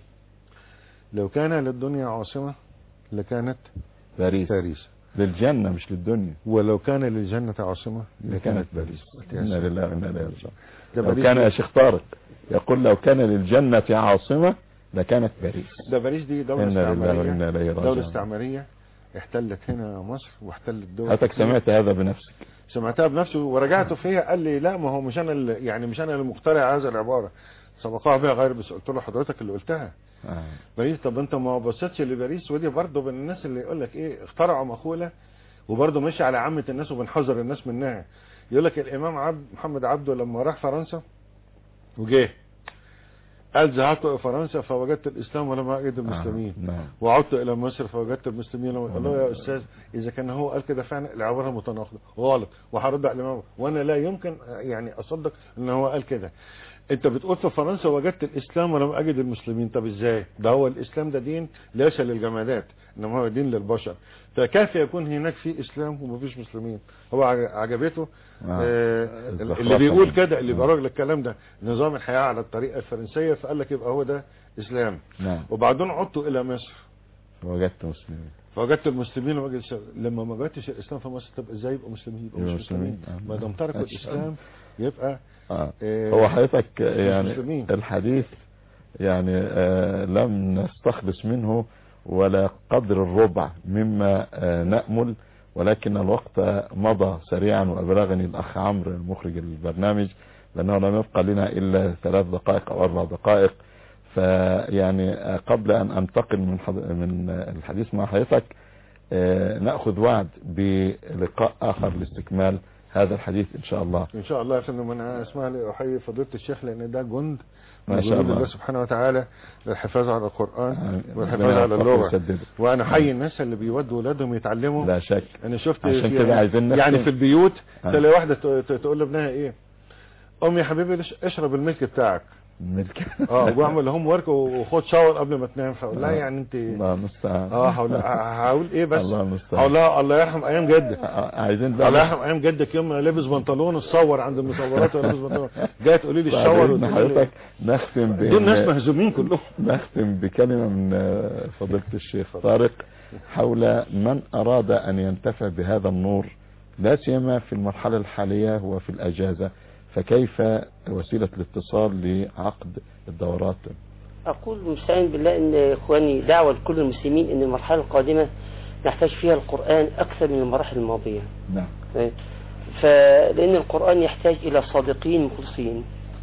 C: لو كان للدنيا عاصمه لكانت
B: باريس
C: باريس
B: للجنة مش للدنيا
C: ولو كان للجنه عاصمه
B: لكانت باريس انا لله وانا اليه راجعون
C: ده
B: لو
C: باريس
B: كان
C: دي-
B: يا شيخ طارق يقول لو كان للجنة عاصمة لكانت باريس
C: ده باريس دي دوله
B: انا لله
C: استعماريه
B: وانا اليه
C: دولة
B: راجعون
C: استعمارية احتلت هنا مصر واحتلت دول
B: حضرتك
C: كتير.
B: سمعت هذا بنفسك
C: سمعتها بنفسي ورجعت فيها قال لي لا ما هو مش انا اللي يعني مش انا اللي مخترع هذه العبارة سبقها بها غير بس قلت له حضرتك اللي قلتها
B: آه.
C: باريس طب انت ما بصيتش لباريس ودي برضه من الناس اللي يقول لك ايه اخترعوا مقولة وبرضه ماشي على عامة الناس وبنحذر الناس منها يقول لك الامام عبد محمد عبده لما راح فرنسا وجه قال ذهبت الى فرنسا فوجدت الاسلام ولم اجد المسلمين
B: آه. نعم
C: وعدت الى مصر فوجدت المسلمين قال له يا استاذ اذا كان هو قال كده فعلا العباره متناقضه غلط وهرد على الامام وانا لا يمكن يعني اصدق ان هو قال كده انت بتقول في فرنسا وجدت الاسلام ولم اجد المسلمين طب ازاي ده هو الاسلام ده دين ليس للجمادات انما هو دين للبشر فكيف يكون هناك في اسلام ومفيش مسلمين هو عج- عجبته
B: آه.
C: آه
B: الزخرفة
C: اللي بيقول
B: دي.
C: كده اللي
B: آه.
C: بيراجل الكلام ده نظام الحياه على الطريقه الفرنسيه فقال لك يبقى هو ده اسلام
B: نعم
C: وبعدين عدت الى مصر
B: وجدت مسلمين
C: فوجدت المسلمين وجدت الشر. لما ما وجدتش الاسلام في مصر طب ازاي يبقوا مسلمين يبقوا
B: يبقوا
C: مش مسلمين
B: مسلمين. آه.
C: ما دام تركوا
B: أشهد.
C: الاسلام يبقى
B: آه.
C: آه،
B: هو حضرتك يعني
C: مسلمين.
B: الحديث يعني آه لم نستخلص منه ولا قدر الربع مما آه نأمل ولكن الوقت مضى سريعا وأبلغني الأخ عمرو المخرج البرنامج لأنه لم يبقى لنا إلا ثلاث دقائق أو أربع دقائق فيعني آه، قبل أن أنتقل من حض... من آه، الحديث مع حضرتك آه، نأخذ وعد بلقاء آخر لاستكمال هذا الحديث ان شاء الله
C: ان شاء الله يا فندم انا اسمع لي احيي فضيله الشيخ لان ده جند
B: ما
C: من
B: شاء
C: جنود
B: الله.
C: الله سبحانه وتعالى للحفاظ على القران
B: آمين.
C: والحفاظ
B: ربنا
C: على
B: يوفقه
C: اللغه
B: ويسدده.
C: وانا حي الناس اللي بيودوا ولادهم يتعلموا
B: لا شك
C: انا شفت
B: عشان
C: في-
B: كده عايزين نختم.
C: يعني في البيوت
B: آه.
C: تلاقي واحده ت- ت- تقول لابنها ايه ام يا حبيبي ليش- اشرب الملك بتاعك
B: ملك
C: اه واعمل هوم ورك وخد شاور قبل ما تنام فاقول لها
B: آه.
C: يعني انت
B: الله المستعان
C: اه هقول هقول ايه بس
B: الله المستعان.
C: هقول لها الله يرحم ايام جدك
B: آه، عايزين
C: الله
B: بقى
C: يرحم ايام جدك يوم ما لابس بنطلون اتصور عند المصورات ولا لابس بنطلون جايه تقولي لي الشاور
B: بعدين حضرتك نختم ب
C: دول ناس مهزومين كلهم
B: نختم بكلمة من آه، فضيلة الشيخ طارق حول من أراد أن ينتفع بهذا النور لا سيما في المرحلة الحالية وفي الأجازة فكيف وسيلة الاتصال لعقد الدورات
D: أقول مستعين بالله أن إخواني دعوة لكل المسلمين أن المرحلة القادمة نحتاج فيها القرآن أكثر من المراحل الماضية
B: نعم
D: فلأن القرآن يحتاج إلى صادقين مخلصين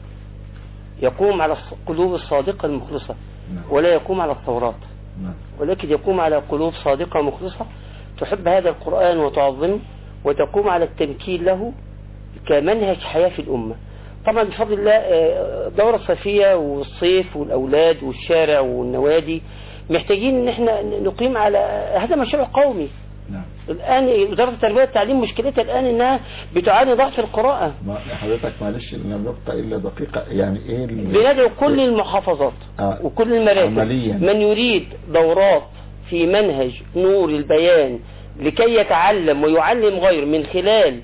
D: يقوم على القلوب الصادقة المخلصة
B: نعم
D: ولا يقوم على التوراة
B: نعم
D: ولكن يقوم على قلوب صادقة مخلصة تحب هذا القرآن وتعظمه وتقوم على التمكين له كمنهج حياة في الأمة طبعا بفضل الله آه، الدورة الصيفية والصيف والأولاد والشارع والنوادي محتاجين ان احنا نقيم على هذا مشروع قومي
B: نعم
D: الآن وزارة التربية والتعليم مشكلتها الآن انها بتعاني ضعف القراءة
B: ما حضرتك معلش لم يبقى إلا دقيقة يعني إيه ال-
D: بندعو كل المحافظات
B: آه.
D: وكل المراكز
B: عملياً.
D: من يريد دورات في منهج نور البيان لكي يتعلم ويعلم غيره من خلال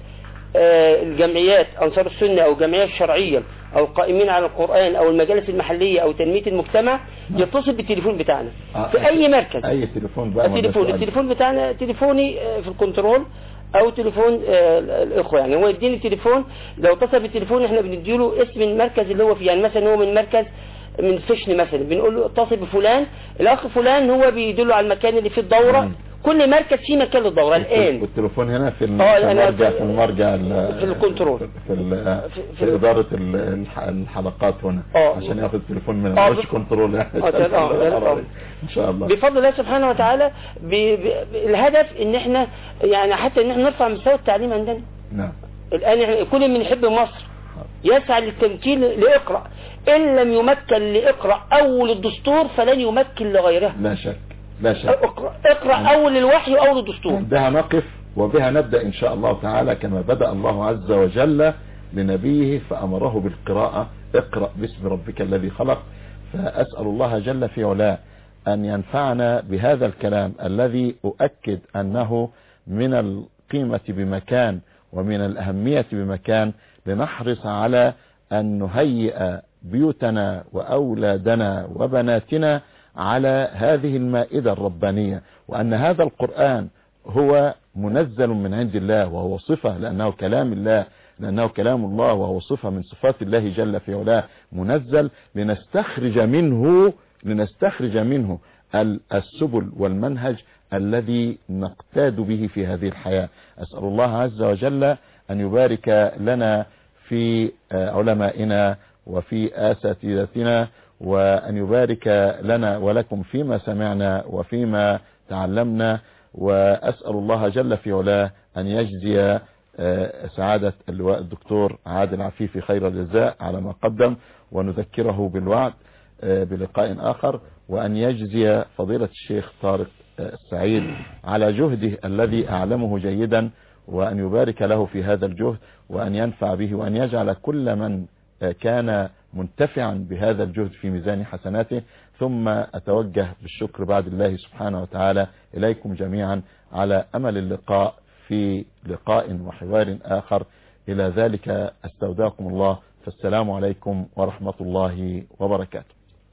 D: آه، الجمعيات أنصار السنة أو الجمعيات الشرعية أو القائمين على القرآن أو المجالس المحلية أو تنمية المجتمع يتصل بالتليفون بتاعنا
B: آه،
D: في أي مركز
B: أي تليفون بقى ما ده
D: التليفون
B: سؤال.
D: التليفون بتاعنا تليفوني آه، في الكنترول او تليفون آه، الاخوه يعني هو يديني التليفون لو اتصل بالتليفون احنا بنديله اسم المركز اللي هو فيه يعني مثلا هو من مركز من فشن مثلا بنقول له اتصل بفلان الاخ فلان هو بيدله على المكان اللي فيه الدوره
B: مم.
D: كل مركز فيه مكان للدوره الان
B: والتليفون هنا في ال-
D: آه،
B: في
D: أنا
B: المرجع
D: في-
B: في المرجع ال-
D: في الكنترول.
B: في ال-
D: في-
B: في
D: في-
B: إدارة ال- الح- الحلقات هنا
D: آه.
B: عشان ياخد تليفون من
D: آه،
B: مش
D: بس-
B: كنترول يعني
D: آه، تمام، آه، آه.
B: ان شاء الله
D: بفضل الله سبحانه وتعالى ب... ب... الهدف ان احنا يعني حتى ان احنا نرفع مستوى التعليم عندنا
B: نعم
D: الآن إحنا كل من يحب مصر يسعى للتمكين لإقرأ إن لم يمكن لإقرأ أول الدستور فلن يمكن لغيرها
B: لا شك لا شك
D: اقرأ, اقرأ أول الوحي وأول الدستور
B: بها نقف وبها نبدأ إن شاء الله تعالى كما بدأ الله عز وجل لنبيه فأمره بالقراءة اقرأ باسم ربك الذي خلق فأسأل الله جل في علاه أن ينفعنا بهذا الكلام الذي أؤكد أنه من القيمة بمكان ومن الأهمية بمكان لنحرص على أن نهيئ بيوتنا وأولادنا وبناتنا على هذه المائدة الربانية وأن هذا القرآن هو منزل من عند الله وهو صفة لأنه كلام الله لأنه كلام الله وهو صفة من صفات الله جل في علاه منزل لنستخرج منه لنستخرج منه ال- السبل والمنهج الذي نقتاد به في هذه الحياة أسأل الله عز وجل أن يبارك لنا في آه، علمائنا وفي أساتذتنا وأن يبارك لنا ولكم فيما سمعنا وفيما تعلمنا وأسأل الله جل في علاه أن يجزي آه، سعادة اللواء الدكتور عادل عفيفي خير الجزاء على ما قدم ونذكره بالوعد آه، بلقاء آخر وأن يجزي فضيلة الشيخ طارق آه، السعيد على جهده الذي أعلمه جيدا وأن يبارك له في هذا الجهد وأن ينفع به وأن يجعل كل من آه، كان منتفعا بهذا الجهد في ميزان حسناته ثم أتوجه بالشكر بعد الله سبحانه وتعالى إليكم جميعا على أمل اللقاء في لقاء وحوار آخر إلى ذلك أستودعكم الله فالسلام عليكم ورحمة الله وبركاته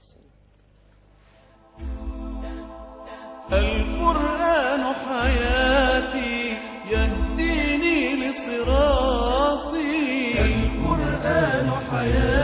A: القرآن حياتي يهديني لصراطي القرآن حياتي